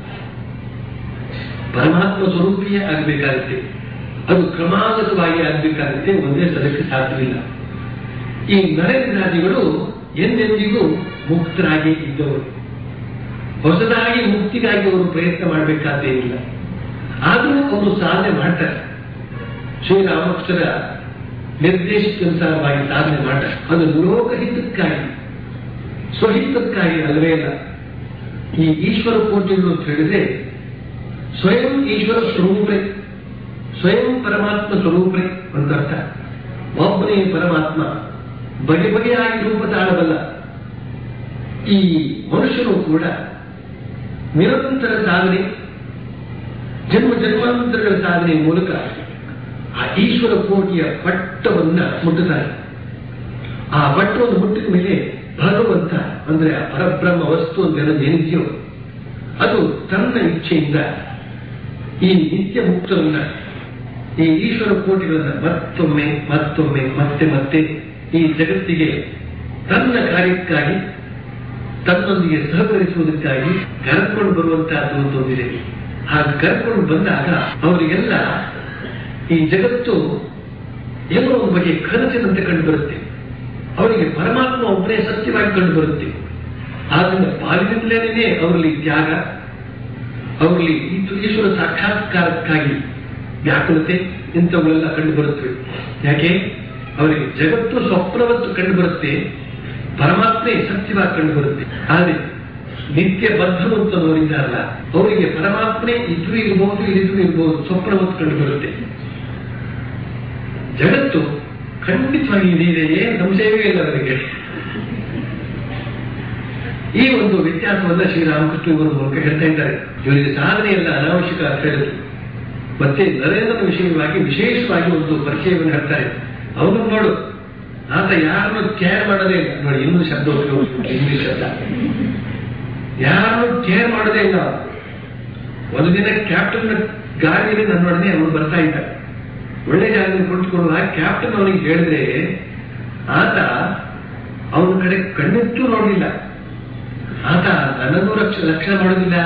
Speaker 2: ಪರಮಾತ್ಮ ಸ್ವರೂಪಿಯೇ ಆಗಬೇಕಾಗುತ್ತೆ ಅದು ಕ್ರಮಾಗತವಾಗಿ ಆಗಬೇಕಾಗುತ್ತೆ ಒಂದೇ ಸಲಕ್ಕೆ ಸಾಧ್ಯವಿಲ್ಲ ಈ ನರೇಂದ್ರಾದಿಗಳು ಎಂದೆಂದಿಗೂ ಮುಕ್ತರಾಗಿ ಇದ್ದವರು ಹೊಸದಾಗಿ ಮುಕ್ತಿಗಾಗಿ ಅವರು ಪ್ರಯತ್ನ ಮಾಡಬೇಕಾದ್ದೇನಿಲ್ಲ ಆದರೂ ಅವರು ಸಾಧನೆ ಮಾಡ್ತಾರೆ ಶ್ರೀರಾಮಕೃಷ್ಣರ ನಿರ್ದೇಶಿತನುಸಾರವಾಗಿ ಸಾಧನೆ ಮಾಡ್ತಾರೆ ಅದು ಲೋಕಹಿತಕ್ಕಾಗಿ ಸ್ವಹಿತಕ್ಕಾಗಿ ಅಲ್ಲವೇ ಅಲ್ಲ ಈ ಈಶ್ವರ ಕೋಟಿಗಳು ಅಂತ ಹೇಳಿದ್ರೆ ಸ್ವಯಂ ಈಶ್ವರ ಸ್ವರೂಪೇ ಸ್ವಯಂ ಪರಮಾತ್ಮ ಸ್ವರೂಪೇ ಅಂತ ಅರ್ಥ ಒಬ್ಬನೇ ಪರಮಾತ್ಮ ಬಗೆ ಬಗೆಯಾಗಿ ರೂಪ ತಾಳಬಲ್ಲ ಈ ಮನುಷ್ಯನು ಕೂಡ ನಿರಂತರ ಸಾಧನೆ ಜನ್ಮ ಜನ್ಮಾಂತರಗಳ ಸಾಧನೆ ಮೂಲಕ ಆ ಈಶ್ವರ ಕೋಟಿಯ ಪಟ್ಟವನ್ನ ಮುಟ್ಟುತ್ತಾರೆ ಆ ಪಟ್ಟವನ್ನು ಮುಟ್ಟಿದ ಮೇಲೆ ಭಗವಂತ ಅಂದ್ರೆ ಆ ಪರಬ್ರಹ್ಮ ವಸ್ತು ಅಂತ ಏನಿದೆಯೋ ಅದು ತನ್ನ ಇಚ್ಛೆಯಿಂದ ಈ ನಿತ್ಯ ಮುಕ್ತವನ್ನ ಈ ಈಶ್ವರ ಕೋಟಿಗಳನ್ನ ಮತ್ತೊಮ್ಮೆ ಮತ್ತೊಮ್ಮೆ ಮತ್ತೆ ಮತ್ತೆ ಈ ಜಗತ್ತಿಗೆ ತನ್ನ ಕಾರ್ಯಕ್ಕಾಗಿ ತನ್ನೊಂದಿಗೆ ಸಹಕರಿಸುವುದಕ್ಕಾಗಿ ಕರೆದುಕೊಂಡು ಬರುವಂತಹದ್ದು ಒಂದು ಒಂದಿದೆ ಹಾಗೆ ಕರೆದುಕೊಂಡು ಬಂದಾಗ ಅವರಿಗೆಲ್ಲ ಈ ಜಗತ್ತು ಏನೋ ಒಂದು ಬಗೆ ಕನಸಿನಂತೆ ಕಂಡು ಬರುತ್ತೆ ಅವರಿಗೆ ಪರಮಾತ್ಮ ಒಬ್ಬನೇ ಸತ್ಯವಾಗಿ ಕಂಡು ಬರುತ್ತೆ ಆದ್ರಿಂದ ಪಾಲಿನಿಂದಲೇ ಅವರಲ್ಲಿ ತ್ಯಾಗ ಅವರಲ್ಲಿ ಈಶ್ವರ ಸಾಕ್ಷಾತ್ಕಾರಕ್ಕಾಗಿ ವ್ಯಾಕುಲತೆ ಇಂಥವುಗಳೆಲ್ಲ ಕಂಡು ಬರುತ್ತವೆ ಯಾಕೆ ಅವರಿಗೆ ಜಗತ್ತು ಸ್ವಪ್ನವತ್ತು ಕಂಡು ಬರುತ್ತೆ ಪರಮಾತ್ಮೆ ಸತ್ಯವಾಗಿ ಕಂಡು ಬರುತ್ತೆ ಆದರೆ ನಿತ್ಯ ಬದ್ಧರು ಅಂತ ಅವರಿದ್ದಾರಲ್ಲ ಅವರಿಗೆ ಪರಮಾತ್ಮನೆ ಇದ್ರೂ ಇರಬಹುದು ಇರಿದ್ರೂ ಇರಬಹುದು ಸ್ವಪ್ನವತ್ತು ಕಂಡು ಬರುತ್ತೆ ಜಗತ್ತು ಖಂಡಿತವಾಗಿ ಇದೆ ಏನು ಸಂಶಯವೇ ಇಲ್ಲ ಅವರಿಗೆ ಈ ಒಂದು ವ್ಯತ್ಯಾಸವನ್ನ ಶ್ರೀರಾಮಕೃಷ್ಣ ಇವರ ಮೂಲಕ ಹೇಳ್ತಾ ಇದ್ದಾರೆ ಇವರಿಗೆ ಸಾಧನೆ ಎಲ್ಲ ಅನಾವಶ್ಯಕ ಅಂತ ಹೇಳಿದ್ರು ಮತ್ತೆ ನರೇಂದ್ರನ ವಿಷಯವಾಗಿ ವಿಶೇಷವಾಗಿ ಒಂದು ಪರಿಚಯವನ್ನು ಹೇಳ್ತಾರೆ ಅವನು ನೋಡು ಆತ ಯಾರನ್ನು ಕೇರ್ ಮಾಡೋದೇ ಇಲ್ಲ ನೋಡಿ ಇನ್ನೊಂದು ಶಬ್ದ ಉಪಯೋಗಿಸ್ಬಿಟ್ಟು ಇಂಗ್ಲಿಷ್ ಶಬ್ದ ಯಾರನ್ನು ಕೇರ್ ಮಾಡೋದೇ ಇಲ್ಲ ಒಂದು ದಿನ ಕ್ಯಾಪ್ಟನ್ ಗಾಡಿಯಲ್ಲಿ ನನ್ನೊಡನೆ ಅವನು ಬರ್ತಾ ಇದ್ದ ಒಳ್ಳೆ ಜಾಗದಲ್ಲಿ ಕುಳಿತುಕೊಳ್ಳುವಾಗ ಕ್ಯಾಪ್ಟನ್ ಅವನಿಗೆ ಹೇಳಿದ್ರೆ ಆತ ಅವನ ಕಡೆ ಕಣ್ಣೆತ್ತೂ ನೋಡಲಿಲ್ಲ ಆತ ನನ್ನನ್ನು ರಕ್ಷ ರಕ್ಷಣೆ ಮಾಡೋದಿಲ್ಲ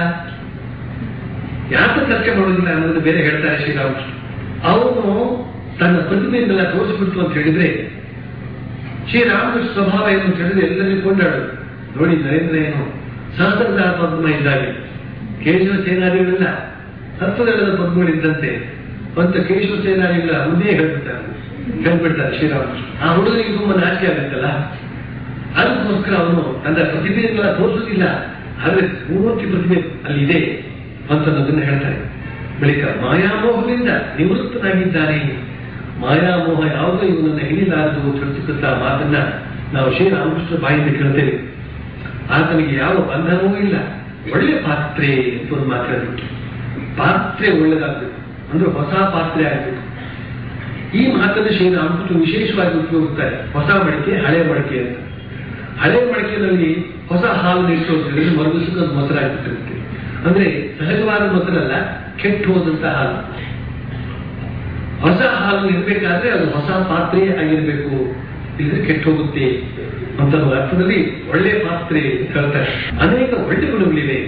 Speaker 2: ಯಾಕೆ ರಕ್ಷಣೆ ಮಾಡೋದಿಲ್ಲ ಅನ್ನೋದು ಬೇರೆ ಹೇಳ್ತಾರೆ ಶ್ರೀರಾಮಕೃಷ್ಣ ಅವನು ತನ್ನ ಪ್ರತಿಮೆಯನ್ನೆಲ್ಲ ತೋರಿಸ್ಬಿಟ್ಟು ಅಂತ ಹೇಳಿದ್ರೆ ಶ್ರೀರಾಮಕೃಷ್ಣ ಸ್ವಭಾವ ಏನು ಅಂತ ಹೇಳಿದ್ರೆ ಎಲ್ಲರಿಗೂ ಕೊಂಡಾಡು ನೋಡಿ ನರೇಂದ್ರ ಏನು ಸಹಸ್ರದ ಪದ್ಮ ಇದ್ದಾಗೆ ಕೇಶವ ಸೇನಾನಿಗಳೆಲ್ಲ ಸತ್ವದಲ್ಲದ ಪದ್ಮಗಳಿದ್ದಂತೆ ಅಂತ ಕೇಶವ ಸೇನಾನಿಗಳ ಮುಂದೆ ಹೇಳ್ಬಿಡ್ತಾರೆ ಹೇಳ್ಬಿಡ್ತಾರೆ ಶ್ರೀರಾಮಕೃಷ್ಣ ಆ ಹುಡುಗನಿಗೆ ತುಂಬಾ ನಾಚಿಕೆ ಆಗುತ್ತಲ್ಲ ಅದಕ್ಕೋಸ್ಕರ ಅವನು ತನ್ನ ಪ್ರತಿಭೆಯನ್ನೆಲ್ಲ ತೋರಿಸುವುದಿಲ್ಲ ಆದ್ರೆ ಪೂರ್ತಿ ಪ್ರತಿಭೆ ಅಲ್ಲಿದೆ ಅಂತ ಅನ್ನೋದನ್ನ ಹೇಳ್ತಾರೆ ಬಳಿಕ ಮಾಯಾಮೋಹದಿಂದ ನಿವೃತ್ತನಾಗಿದ್ದಾನೆ ಮಾಯಾಮೋಹ ಯಾವುದೋ ಇವನನ್ನ ಹಿಡಿಲಾರದು ಅಂತ ಹೇಳ್ತಕ್ಕಂಥ ಮಾತನ್ನ ನಾವು ಶ್ರೀರಾಮಕೃಷ್ಣ ಬಾಯಿಂದ ಕೇಳ್ತೇವೆ ಆತನಿಗೆ ಯಾವ ಬಂಧನವೂ ಇಲ್ಲ ಒಳ್ಳೆ ಪಾತ್ರೆ ಅಂತ ಒಂದು ಮಾತು ಹೇಳ್ಬಿಟ್ಟು ಪಾತ್ರೆ ಒಳ್ಳೆದಾಗಬೇಕು ಅಂದ್ರೆ ಹೊಸ ಪಾತ್ರೆ ಆಗಬೇಕು ಈ ಮಾತನ್ನು ಶ್ರೀರಾಮಕೃಷ್ಣ ವಿಶೇಷವಾಗಿ ಉಪಯೋಗಿಸ್ತಾರೆ ಹೊಸ ಮಡಿಕೆ ಹಳೆ ಮಡಿಕೆ ಅಂತ ಹಳೆ ಮಡಿಕೆಯಲ್ಲಿ ಹೊಸ ಹಾಲು ಇಟ್ಟು ಅಂತ ಹೇಳಿದ್ರೆ ಮರುದಿವಸಕ್ಕೆ ಅದು ಮೊಸರಾಗ್ಬಿಟ್ಟಿರುತ್ತೆ ಅಂದ್ರೆ ಸಹಜವಾದ ಮೊಸರಲ್ಲ ಕೆಟ್ಟು ಹೋದಂತ ಹಾಲು ಹೊಸ ಹಾಲು ಇರಬೇಕಾದ್ರೆ ಅದು ಹೊಸ ಪಾತ್ರೆ ಆಗಿರ್ಬೇಕು ಇಲ್ಲದ್ರೆ ಕೆಟ್ಟು ಹೋಗುತ್ತೆ ಅಂತ ಅನ್ನೋ ಅರ್ಥದಲ್ಲಿ ಒಳ್ಳೆ ಪಾತ್ರೆ ಅಂತ ಹೇಳ್ತಾರೆ ಅನೇಕ ಒಳ್ಳೆ ಗುಣಗಳಿವೆ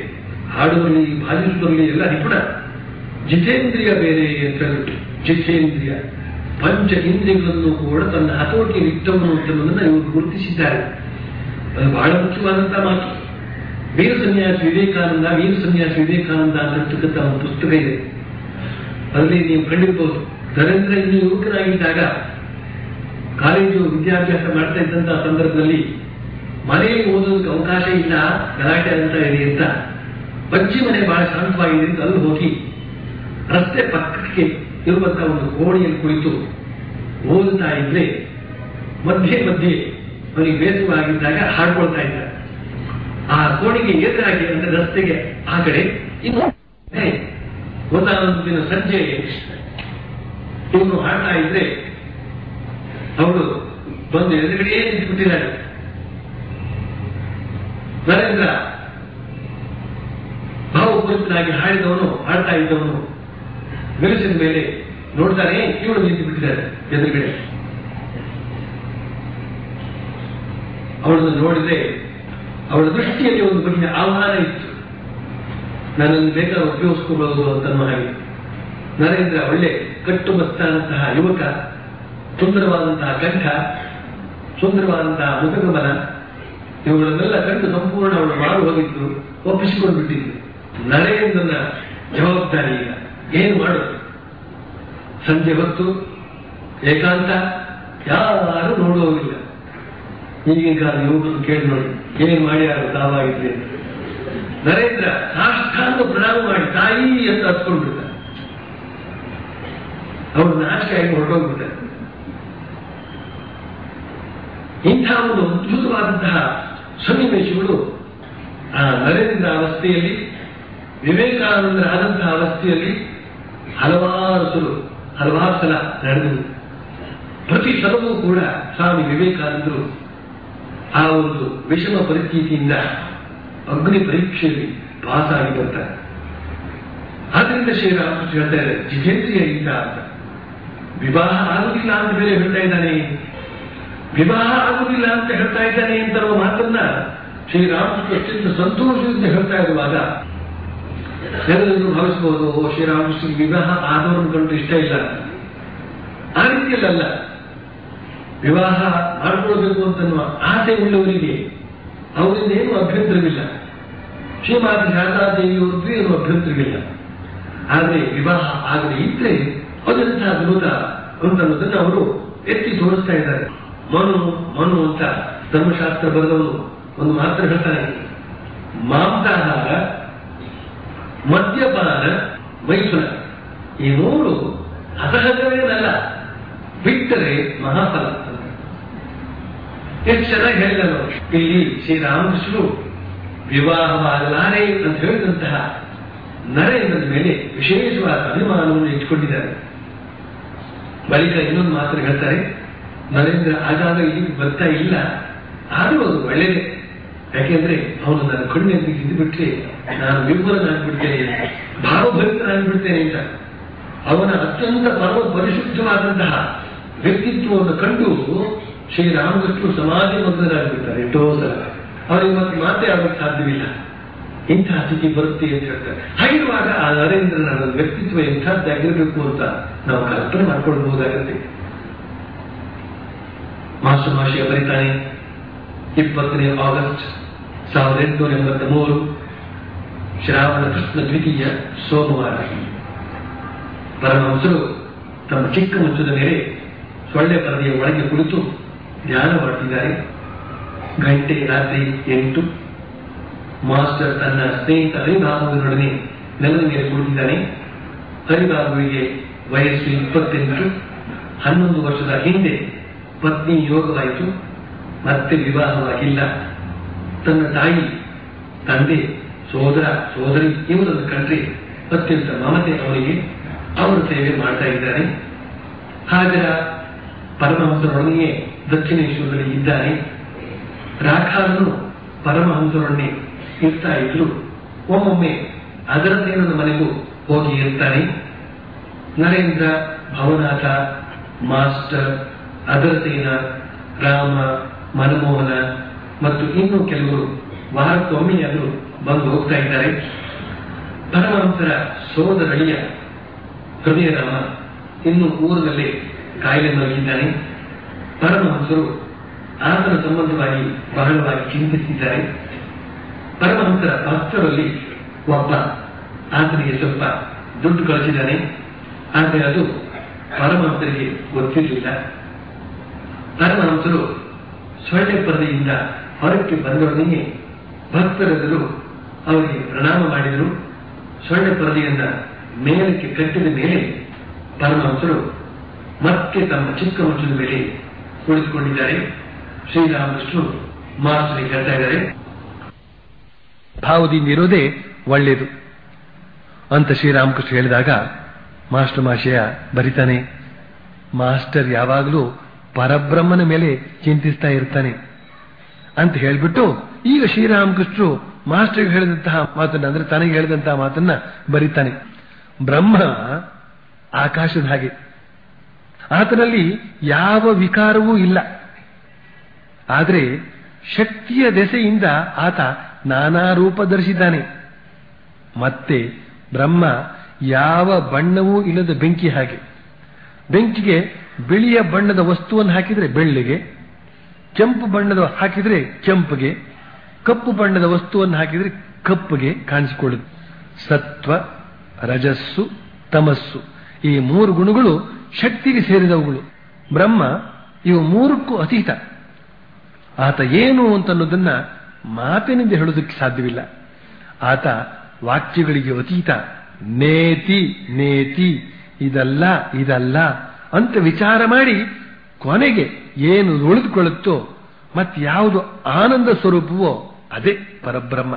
Speaker 2: ಹಾಡುವಲ್ಲಿ ಭಾಷಿಸುವಲ್ಲಿ ಎಲ್ಲ ನಿಪುಣ ಜಿತೇಂದ್ರಿಯ ಬೇರೆ ಅಂತ ಹೇಳ್ಬಿಟ್ಟು ಜಿತೇಂದ್ರಿಯ ಪಂಚ ಇಂದ್ರಿಯಗಳನ್ನು ಕೂಡ ತನ್ನ ಹತೋಟಿಯಲ್ಲಿ ಇಟ್ಟವನು ಅಂತನ್ನೋದನ್ನ ಇವರು ಗುರುತಿಸಿದ್ದಾರೆ ಅದು ಬಹಳ ಮುಖ್ಯವಾದಂತಹ ಮಾತು ವೀರ ಸನ್ಯಾಸ ವಿವೇಕಾನಂದ ವೀರ ಸನ್ಯಾಸ ವಿವೇಕಾನಂದ ಅಂತ ಹೇಳ್ತಕ್ಕಂಥ ಒಂದು ಪುಸ್ತಕ ಇದೆ ಅದರಲ್ಲಿ ನೀವು ಕಂಡಿರ್ಬೋದು ನರೇಂದ್ರ ಇನ್ನು ಯುವಕನಾಗಿದ್ದಾಗ ಕಾಲೇಜು ವಿದ್ಯಾಭ್ಯಾಸ ಮಾಡ್ತಾ ಇದ್ದಂತಹ ಸಂದರ್ಭದಲ್ಲಿ ಮನೆಯಲ್ಲಿ ಓದೋದಕ್ಕೆ ಅವಕಾಶ ಇಲ್ಲ ಗಲಾಟೆ ಅಂತ ಇದೆ ಅಂತ ಅಜ್ಜಿ ಮನೆ ಬಹಳ ಶಾಂತವಾಗಿದೆ ಅಂತ ಅಲ್ಲಿ ಹೋಗಿ ರಸ್ತೆ ಪಕ್ಕಕ್ಕೆ ಇರುವಂತಹ ಒಂದು ಕೋಣೆಯಲ್ಲಿ ಕುಳಿತು ಓದುತ್ತಾ ಇದ್ರೆ ಮಧ್ಯೆ ಮಧ್ಯೆ ಅವನಿಗೆ ಬೇಸರವಾಗಿದ್ದಾಗ ಹಾಡ್ಕೊಳ್ತಾ ಇದ್ದ ಆ ಕೋಣೆಗೆ ಎದುರಾಗಿ ಅಂದ್ರೆ ರಸ್ತೆಗೆ ಆ ಕಡೆ ಇನ್ನು ಏ, ಒಂದಾನೊಂದು ದಿನ ಸಂಜೆ ಇವನು ಹಾಡ್ತಾ ಇದ್ರೆ ಅವರು ಬಂದು ಎದುರುಗಡೆ ನಿಂತುಬಿಟ್ಟಿದ್ದಾರೆ ನರೇಂದ್ರ ಭಾವಪೂರಿತನಾಗಿ ಹಾಡಿದವನು ಹಾಡ್ತಾ ಇದ್ದವನು ನಿಲ್ಲಿಸಿದ ಮೇಲೆ ನೋಡ್ತಾನೆ ಇವಳು ನಿಂತು ಬಿಟ್ಟಿದ್ದಾರೆ ಎದುರುಗಡೆ ಅವಳನ್ನು ನೋಡಿದ್ರೆ ಅವಳ ದೃಷ್ಟಿಯಲ್ಲಿ ಒಂದು ಬಗೆಯ ಆಹ್ವಾನ ಇತ್ತು ನನ್ನನ್ನು ಬೇಕಾದ್ರೆ ಉಪಯೋಗಿಸ್ಕೋಬಹುದು ಅಂತನ್ನೋ ಹಾಗೆ ನರೇಂದ್ರ ಒಳ್ಳೆ ಕಟ್ಟುಮಸ್ತಾದಂತಹ ಯುವಕ ಸುಂದರವಾದಂತಹ ಕಂಠ ಸುಂದರವಾದಂತಹ ಮುಖಗಮನ ಇವುಗಳನ್ನೆಲ್ಲ ಕಂಡು ಸಂಪೂರ್ಣ ಅವಳು ಮಾರು ಹೋಗಿದ್ದು ಒಪ್ಪಿಸಿಕೊಂಡು ಬಿಟ್ಟಿದ್ದು ನರೇಂದ್ರನ ಜವಾಬ್ದಾರಿ ಈಗ ಏನು ಮಾಡೋದು ಸಂಜೆ ಹೊತ್ತು ಏಕಾಂತ ಯಾರು ನೋಡುವುದಿಲ್ಲ ಈಗಿನ ಕಾಲ ಯುವಕರು ಕೇಳಿ ನೋಡಿ ಏನ್ ಮಾಡ್ಯಾರ ತಾವಾಗಿದ್ರೆ ಅಂತ. ನರೇಂದ್ರ ಸಾಷ್ಟಾಂಗ ಪ್ರಣಾಮ ಮಾಡಿ ತಾಯಿ ಅಂತ ಹತ್ಕೊಂಡ್ಬಿಡ್ತಾರೆ ಅವ್ರ ನಾಚಿಕೆ ಆಗಿ ಹೊರಟೋಗ್ಬಿಡ್ತಾರೆ ಇಂಥ ಒಂದು ಅದ್ಭುತವಾದಂತಹ ಸನ್ನಿವೇಶಗಳು ಆ ನರೇಂದ್ರ ಅವಸ್ಥೆಯಲ್ಲಿ ವಿವೇಕಾನಂದರಾದಂತಹ ಅವಸ್ಥೆಯಲ್ಲಿ ಹಲವಾರು ಸಲ ಹಲವಾರು ಸಲ ನಡೆದವು ಪ್ರತಿ ಸಲವೂ ಕೂಡ ಸ್ವಾಮಿ ವಿವೇಕಾನಂದರು ಆ ಒಂದು ವಿಷಮ ಪರಿಸ್ಥಿತಿಯಿಂದ ಅಗ್ನಿ ಪರೀಕ್ಷೆಯಲ್ಲಿ ಪಾಸ್ ಆಗಿ ಬರ್ತಾರೆ ಆದ್ರಿಂದ ಶ್ರೀರಾಮಕೃಷ್ಣ ಹೇಳ್ತಾ ಇದ್ದಾರೆ ಜಿತೇಂದ್ರಿಯ ಇಲ್ಲ ಅಂತ ವಿವಾಹ ಆಗುದಿಲ್ಲ ಅಂತ ಬೇರೆ ಹೇಳ್ತಾ ಇದ್ದಾನೆ ವಿವಾಹ ಆಗುದಿಲ್ಲ ಅಂತ ಹೇಳ್ತಾ ಇದ್ದಾನೆ ಅಂತ ಅನ್ನೋ ಮಾತನ್ನ ಶ್ರೀರಾಮಕೃಷ್ಣ ಅತ್ಯಂತ ಸಂತೋಷದಿಂದ ಹೇಳ್ತಾ ಇರುವಾಗ ಎಲ್ಲರೂ ಭಾವಿಸಬಹುದು ಓ ಶ್ರೀರಾಮಕೃಷ್ಣ ವಿವಾಹ ಆದವರನ್ನು ಕಂಡು ಇಷ್ಟ ಇಲ್ಲ ಅಂತ. ಆ ರೀತಿಯಲ್ಲ ವಿವಾಹ ಮಾಡಿಕೊಳ್ಬೇಕು ಅಂತನ್ನುವ ಆಸೆ ಉಳ್ಳವರಿಗೆ ಅವರಿಂದ ಏನು ಅಭ್ಯಂತರವಿಲ್ಲ ಶ್ರೀಮಾತ ಶಾರದಾದೇವಿಯವರದ್ದು ಏನು ಅಭ್ಯಂತರವಿಲ್ಲ ಆದರೆ ವಿವಾಹ ಆಗದೆ ಇದ್ರೆ ಅದರಂತಹ ವಿರೋಧ ಅಂತನ್ನೋದನ್ನು ಅವರು ಎತ್ತಿ ತೋರಿಸ್ತಾ ಇದ್ದಾರೆ ಮನು ಮನು ಅಂತ ಧರ್ಮಶಾಸ್ತ್ರ ಬರೆದವನು ಒಂದು ಮಾತ್ರ ಹೇಳ್ತಾನೆ ಮಾಂಸಾಹಾರ ಮದ್ಯಪಾನ ಮೈಥುನ ಈ ಮೂರು ಅಸಹಜವೇನಲ್ಲ ಬಿಟ್ಟರೆ ಮಹಾಫಲ ಎಷ್ಟು ಚೆನ್ನಾಗಿ ಹೇಳಿದ ನೋಡಿ ಇಲ್ಲಿ ಶ್ರೀರಾಮಕೃಷ್ಣರು ವಿವಾಹವಾಗಲಾರೆ ಅಂತ ಹೇಳಿದಂತಹ ನರೇಂದ್ರನ ಮೇಲೆ ವಿಶೇಷವಾದ ಅಭಿಮಾನವನ್ನು ಇಟ್ಕೊಂಡಿದ್ದಾರೆ ಬಳಿಕ ಇನ್ನೊಂದು ಮಾತು ಹೇಳ್ತಾರೆ ನರೇಂದ್ರ ಆಗಾಗ ಇಲ್ಲಿಗೆ ಬರ್ತಾ ಇಲ್ಲ ಆದರೂ ಅದು ಒಳ್ಳೆಯದೇ ಯಾಕೆಂದ್ರೆ ಅವನು ನನ್ನ ಕಣ್ಣಿನಲ್ಲಿ ಇದ್ದು ಬಿಟ್ರೆ ನಾನು ವಿಫಲನಾಗ್ಬಿಡ್ತೇನೆ ಅಂತ ಭಾವಭರಿತನಾಗ್ಬಿಡ್ತೇನೆ ಅಂತ ಅವನ ಅತ್ಯಂತ ಪರಮ ಪರಿಶುದ್ಧವಾದಂತಹ ವ್ಯಕ್ತಿತ್ವವನ್ನು ಕಂಡು ಶ್ರೀರಾಮಕೃಷ್ಣರು ಸಮಾಧಿ ಮಗ್ನರಾಗ್ಬಿಡ್ತಾರೆ ಎಷ್ಟೋ ಸಲ ಅವರಿಗೆ ಮತ್ತೆ ಮಾತೇ ಆಗಕ್ಕೆ ಸಾಧ್ಯವಿಲ್ಲ ಇಂತಹ ಸ್ಥಿತಿ ಬರುತ್ತೆ ಅಂತ ಹೇಳ್ತಾರೆ ಹಾಗಿರುವಾಗ ಆ ನರೇಂದ್ರನ ವ್ಯಕ್ತಿತ್ವ ಎಂಥದ್ದಾಗಿರಬೇಕು ಅಂತ ನಾವು ಕಲ್ಪನೆ ಮಾಡ್ಕೊಳ್ಬಹುದಾಗುತ್ತೆ ಮಾಸ ಮಾಸಿಯ ಬರೀತಾನೆ ಇಪ್ಪತ್ತನೇ ಆಗಸ್ಟ್ ಸಾವಿರದ ಎಂಟುನೂರ ಎಂಬತ್ತ ಮೂರು ಶ್ರಾವಣ ಕೃಷ್ಣ ದ್ವಿತೀಯ ಸೋಮವಾರ ಪರಮಹಂಸರು ತಮ್ಮ ಚಿಕ್ಕ ಮುಚ್ಚದ ಮೇಲೆ ಸೊಳ್ಳೆ ಪರದೆಯ ಒಳಗೆ ಕುಳಿತು ಧ್ಯಾನ ಮಾಡ್ತಿದ್ದಾರೆ ಗಂಟೆ ರಾತ್ರಿ ಎಂಟು ಮಾಸ್ಟರ್ ತನ್ನ ಸ್ನೇಹಿತ ಹರಿಬಾಬುವಿನೊಡನೆ ನೆಲದ ಮೇಲೆ ಕುಳಿತಿದ್ದಾನೆ ಹರಿಬಾಬುವಿಗೆ ವಯಸ್ಸು ಇಪ್ಪತ್ತೆಂಟು ಹನ್ನೊಂದು ವರ್ಷದ ಹಿಂದೆ ಪತ್ನಿ ಯೋಗವಾಯಿತು ಮತ್ತೆ ವಿವಾಹವಾಗಿಲ್ಲ ತನ್ನ ತಾಯಿ ತಂದೆ ಸೋದರ ಸೋದರಿ ಇವರನ್ನು ಕಂಡ್ರೆ ಅತ್ಯಂತ ಮಮತೆ ಅವರಿಗೆ ಅವರ ಸೇವೆ ಮಾಡ್ತಾ ಇದ್ದಾರೆ ಹಾಗರ ಪರಮಹಂಸರೊಡನೆಯೇ ದಕ್ಷಿಣೇಶ್ವರದಲ್ಲಿ ಇದ್ದಾನೆ ರಾಖಾರನು ಪರಮಹಂಸರೊಡನೆ ಇರ್ತಾ ಇದ್ರು ಒಮ್ಮೊಮ್ಮೆ ಅದರ ಸೇನನ ಮನೆಗೂ ಹೋಗಿ ಇರ್ತಾನೆ ನರೇಂದ್ರ ಭವನಾಥ ಮಾಸ್ಟರ್ ಅದರಸೇನ ರಾಮ ಮನಮೋಹನ ಮತ್ತು ಇನ್ನೂ ಕೆಲವರು ವಾರಕ್ಕೊಮ್ಮೆಯಾದರೂ ಬಂದು ಹೋಗ್ತಾ ಇದ್ದಾರೆ ಪರಮಹಂಸರ ಸೋದರಳಿಯ ಹೃದಯರಾಮ ಇನ್ನು ಊರಿನಲ್ಲಿ ಕಾಯಿಲೆ ಮಲಗಿದ್ದಾನೆ ಪರಮಹಂಸರು ಆತನ ಸಂಬಂಧವಾಗಿ ಬಹಳವಾಗಿ ಚಿಂತಿಸಿದ್ದಾರೆ ಪರಮಹಂಸರ ಭಕ್ತರಲ್ಲಿ ಒಬ್ಬ ಆತನಿಗೆ ಸ್ವಲ್ಪ ದುಡ್ಡು ಕಳಿಸಿದ್ದಾನೆ ಆದರೆ ಅದು ಪರಮಹಂಸರಿಗೆ ಗೊತ್ತಿರಲಿಲ್ಲ ಪರಮಹಂಸರು ಸೊಳ್ಳೆ ಪರದೆಯಿಂದ ಹೊರಕ್ಕೆ ಬಂದೊಡನೆಯೇ ಭಕ್ತರೆಲ್ಲರೂ ಅವರಿಗೆ ಪ್ರಣಾಮ ಮಾಡಿದರು ಸೊಳ್ಳೆ ಪರದೆಯಿಂದ ಮೇಲಕ್ಕೆ ಕಟ್ಟಿದ ಮೇಲೆ ಪರಮಹಂಸರು ಮತ್ತೆ ತಮ್ಮ ಚಿಕ್ಕ ಮಂಚದ ಮೇಲೆ ಕುಳಿತುಕೊಂಡಿದ್ದಾರೆ ಶ್ರೀರಾಮಕೃಷ್ಣರು ಮಾಸ್ಟರಿಗೆ ಹೇಳ್ತಾ ಇದ್ದಾರೆ
Speaker 1: ಭಾವದಿಂದ ಇರೋದೇ ಒಳ್ಳೆಯದು ಅಂತ ಶ್ರೀರಾಮಕೃಷ್ಣ ಹೇಳಿದಾಗ ಮಾಸ್ಟರ್ ಮಾಶಯ ಬರಿತಾನೆ ಮಾಸ್ಟರ್ ಯಾವಾಗಲೂ ಪರಬ್ರಹ್ಮನ ಮೇಲೆ ಚಿಂತಿಸ್ತಾ ಇರ್ತಾನೆ ಅಂತ ಹೇಳ್ಬಿಟ್ಟು ಈಗ ಶ್ರೀರಾಮಕೃಷ್ಣರು ಮಾಸ್ಟರ್ಗೆ ಹೇಳಿದಂತಹ ಮಾತನ್ನ ಅಂದ್ರೆ ತನಗೆ ಹೇಳಿದಂತಹ ಮಾತನ್ನ ಬರೀತಾನೆ ಬ್ರಹ್ಮ ಆಕಾಶದ ಹಾಗೆ ಆತನಲ್ಲಿ ಯಾವ ವಿಕಾರವೂ ಇಲ್ಲ ಆದರೆ ಶಕ್ತಿಯ ದೆಸೆಯಿಂದ ಆತ ನಾನಾ ರೂಪ ಧರಿಸಿದ್ದಾನೆ ಮತ್ತೆ ಬ್ರಹ್ಮ ಯಾವ ಬಣ್ಣವೂ ಇಲ್ಲದ ಬೆಂಕಿ ಹಾಗೆ ಬೆಂಕಿಗೆ ಬಿಳಿಯ ಬಣ್ಣದ ವಸ್ತುವನ್ನು ಹಾಕಿದರೆ ಬೆಳ್ಳಿಗೆ ಕೆಂಪು ಬಣ್ಣದ ಹಾಕಿದರೆ ಕೆಂಪುಗೆ ಕಪ್ಪು ಬಣ್ಣದ ವಸ್ತುವನ್ನು ಹಾಕಿದರೆ ಕಪ್ಪುಗೆ ಕಾಣಿಸಿಕೊಳ್ಳುದು ಸತ್ವ ರಜಸ್ಸು ತಮಸ್ಸು ಈ ಮೂರು ಗುಣಗಳು ಶಕ್ತಿಗೆ ಸೇರಿದವುಗಳು ಬ್ರಹ್ಮ ಇವು ಮೂರಕ್ಕೂ ಅತೀತ ಆತ ಏನು ಅಂತನ್ನೋದನ್ನ ಮಾತಿನಿಂದ ಹೇಳೋದಕ್ಕೆ ಸಾಧ್ಯವಿಲ್ಲ ಆತ ವಾಕ್ಯಗಳಿಗೆ ಅತೀತ ನೇತಿ ನೇತಿ ಇದಲ್ಲ ಇದಲ್ಲ ಅಂತ ವಿಚಾರ ಮಾಡಿ ಕೊನೆಗೆ ಏನು ಉಳಿದುಕೊಳ್ಳುತ್ತೋ ಮತ್ತೆ ಯಾವುದು ಆನಂದ ಸ್ವರೂಪವೋ ಅದೇ ಪರಬ್ರಹ್ಮ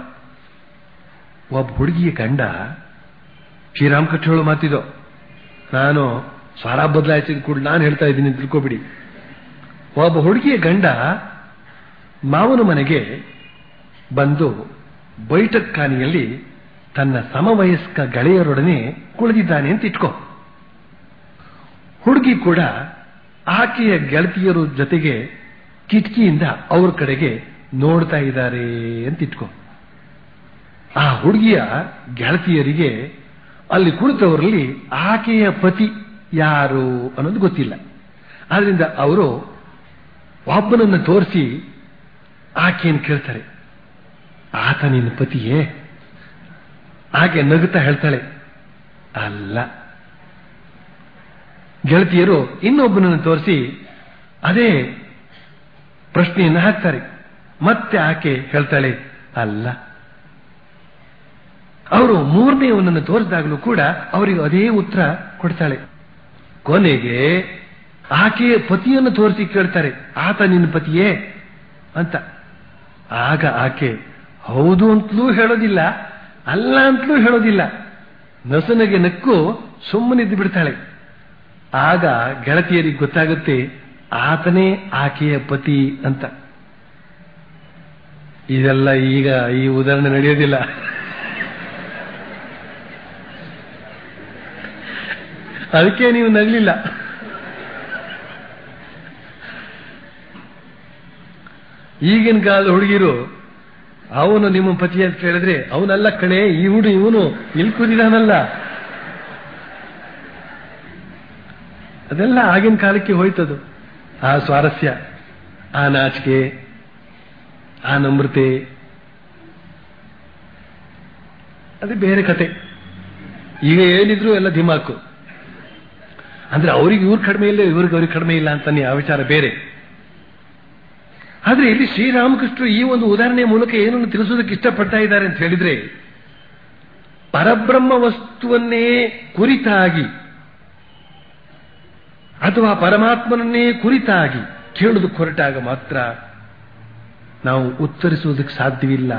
Speaker 1: ಒಬ್ಬ ಹುಡುಗಿಯ ಕಂಡ ಶ್ರೀರಾಮಕೃಷ್ಣ ಹೇಳೋ ಮಾತಿದೋ ನಾನು ಸ್ವರ ಬದಲಾಯಿಸಿದ ಕೂಡ ನಾನು ಹೇಳ್ತಾ ಇದ್ದೀನಿ ಅಂತ ತಿಳ್ಕೊಬಿಡಿ ಒಬ್ಬ ಹುಡುಗಿಯ ಗಂಡ ಮಾವನ ಮನೆಗೆ ಬಂದು ಬೈಠಕ್ಕಾನಿಯಲ್ಲಿ ತನ್ನ ಸಮವಯಸ್ಕ ಗೆಳೆಯರೊಡನೆ ಕುಳಿದಿದ್ದಾನೆ ಅಂತ ಇಟ್ಕೋ ಹುಡುಗಿ ಕೂಡ ಆಕೆಯ ಗೆಳತಿಯರು ಜೊತೆಗೆ ಕಿಟಕಿಯಿಂದ ಅವ್ರ ಕಡೆಗೆ ನೋಡ್ತಾ ಇದ್ದಾರೆ ಅಂತ ಇಟ್ಕೋ ಆ ಹುಡುಗಿಯ ಗೆಳತಿಯರಿಗೆ ಅಲ್ಲಿ ಕುಳಿತವರಲ್ಲಿ ಆಕೆಯ ಪತಿ ಯಾರು ಅನ್ನೋದು ಗೊತ್ತಿಲ್ಲ ಆದ್ರಿಂದ ಅವರು ಒಬ್ಬನನ್ನು ತೋರಿಸಿ ಆಕೆಯನ್ನು ಕೇಳ್ತಾರೆ ಆತ ನಿನ್ನ ಪತಿಯೇ ಆಕೆ ನಗುತ್ತಾ ಹೇಳ್ತಾಳೆ ಅಲ್ಲ ಗೆಳತಿಯರು ಇನ್ನೊಬ್ಬನನ್ನು ತೋರಿಸಿ ಅದೇ ಪ್ರಶ್ನೆಯನ್ನು ಹಾಕ್ತಾರೆ ಮತ್ತೆ ಆಕೆ ಹೇಳ್ತಾಳೆ ಅಲ್ಲ ಅವರು ಮೂರನೆಯವನನ್ನು ತೋರಿಸಿದಾಗಲೂ ಕೂಡ ಅವರಿಗೆ ಅದೇ ಉತ್ತರ ಕೊಡ್ತಾಳೆ ಕೊನೆಗೆ ಆಕೆಯ ಪತಿಯನ್ನು ತೋರಿಸಿ ಕೇಳ್ತಾರೆ ಆತ ನಿನ್ನ ಪತಿಯೇ ಅಂತ ಆಗ ಆಕೆ ಹೌದು ಅಂತಲೂ ಹೇಳೋದಿಲ್ಲ ಅಲ್ಲ ಅಂತಲೂ ಹೇಳೋದಿಲ್ಲ ನಸನಿಗೆ ನಕ್ಕು ಸುಮ್ಮನಿದ್ದು ಬಿಡ್ತಾಳೆ ಆಗ ಗೆಳತಿಯರಿಗೆ ಗೊತ್ತಾಗುತ್ತೆ ಆತನೇ ಆಕೆಯ ಪತಿ ಅಂತ ಇದೆಲ್ಲ ಈಗ ಈ ಉದಾಹರಣೆ ನಡೆಯೋದಿಲ್ಲ ಅದಕ್ಕೆ ನೀವು ನಗಲಿಲ್ಲ ಈಗಿನ ಕಾಲದ ಹುಡುಗಿರು ಅವನು ನಿಮ್ಮ ಪತಿ ಅಂತ ಕೇಳಿದ್ರೆ ಅವನಲ್ಲ ಕಣೆ ಇವನು ಇವನು ಇಲ್ಲಿ ಕೂದಿದಾನಲ್ಲ ಅದೆಲ್ಲ ಆಗಿನ ಕಾಲಕ್ಕೆ ಹೋಯ್ತದು ಆ ಸ್ವಾರಸ್ಯ ಆ ನಾಚಿಕೆ ಆ ನಮ್ರತೆ ಅದು ಬೇರೆ ಕತೆ ಈಗ ಏನಿದ್ರು ಎಲ್ಲ ಧಿಮಾಕು ಅಂದ್ರೆ ಅವ್ರಿಗೆ ಇವ್ರು ಕಡಿಮೆ ಇಲ್ಲ ಇವ್ರಿಗೆ ಅವ್ರಿಗೆ ಕಡಿಮೆ ಇಲ್ಲ ಅಂತಾನೆ ಆ ವಿಚಾರ ಬೇರೆ ಆದ್ರೆ ಇಲ್ಲಿ ಶ್ರೀರಾಮಕೃಷ್ಣರು ಈ ಒಂದು ಉದಾಹರಣೆಯ ಮೂಲಕ ಏನನ್ನು ತಿಳಿಸೋದಕ್ಕೆ ಇಷ್ಟಪಡ್ತಾ ಇದ್ದಾರೆ ಅಂತ ಹೇಳಿದ್ರೆ ಪರಬ್ರಹ್ಮ ವಸ್ತುವನ್ನೇ ಕುರಿತಾಗಿ ಅಥವಾ ಪರಮಾತ್ಮನನ್ನೇ ಕುರಿತಾಗಿ ಕೇಳೋದಕ್ಕೆ ಹೊರಟಾಗ ಮಾತ್ರ ನಾವು ಉತ್ತರಿಸುವುದಕ್ಕೆ ಸಾಧ್ಯವಿಲ್ಲ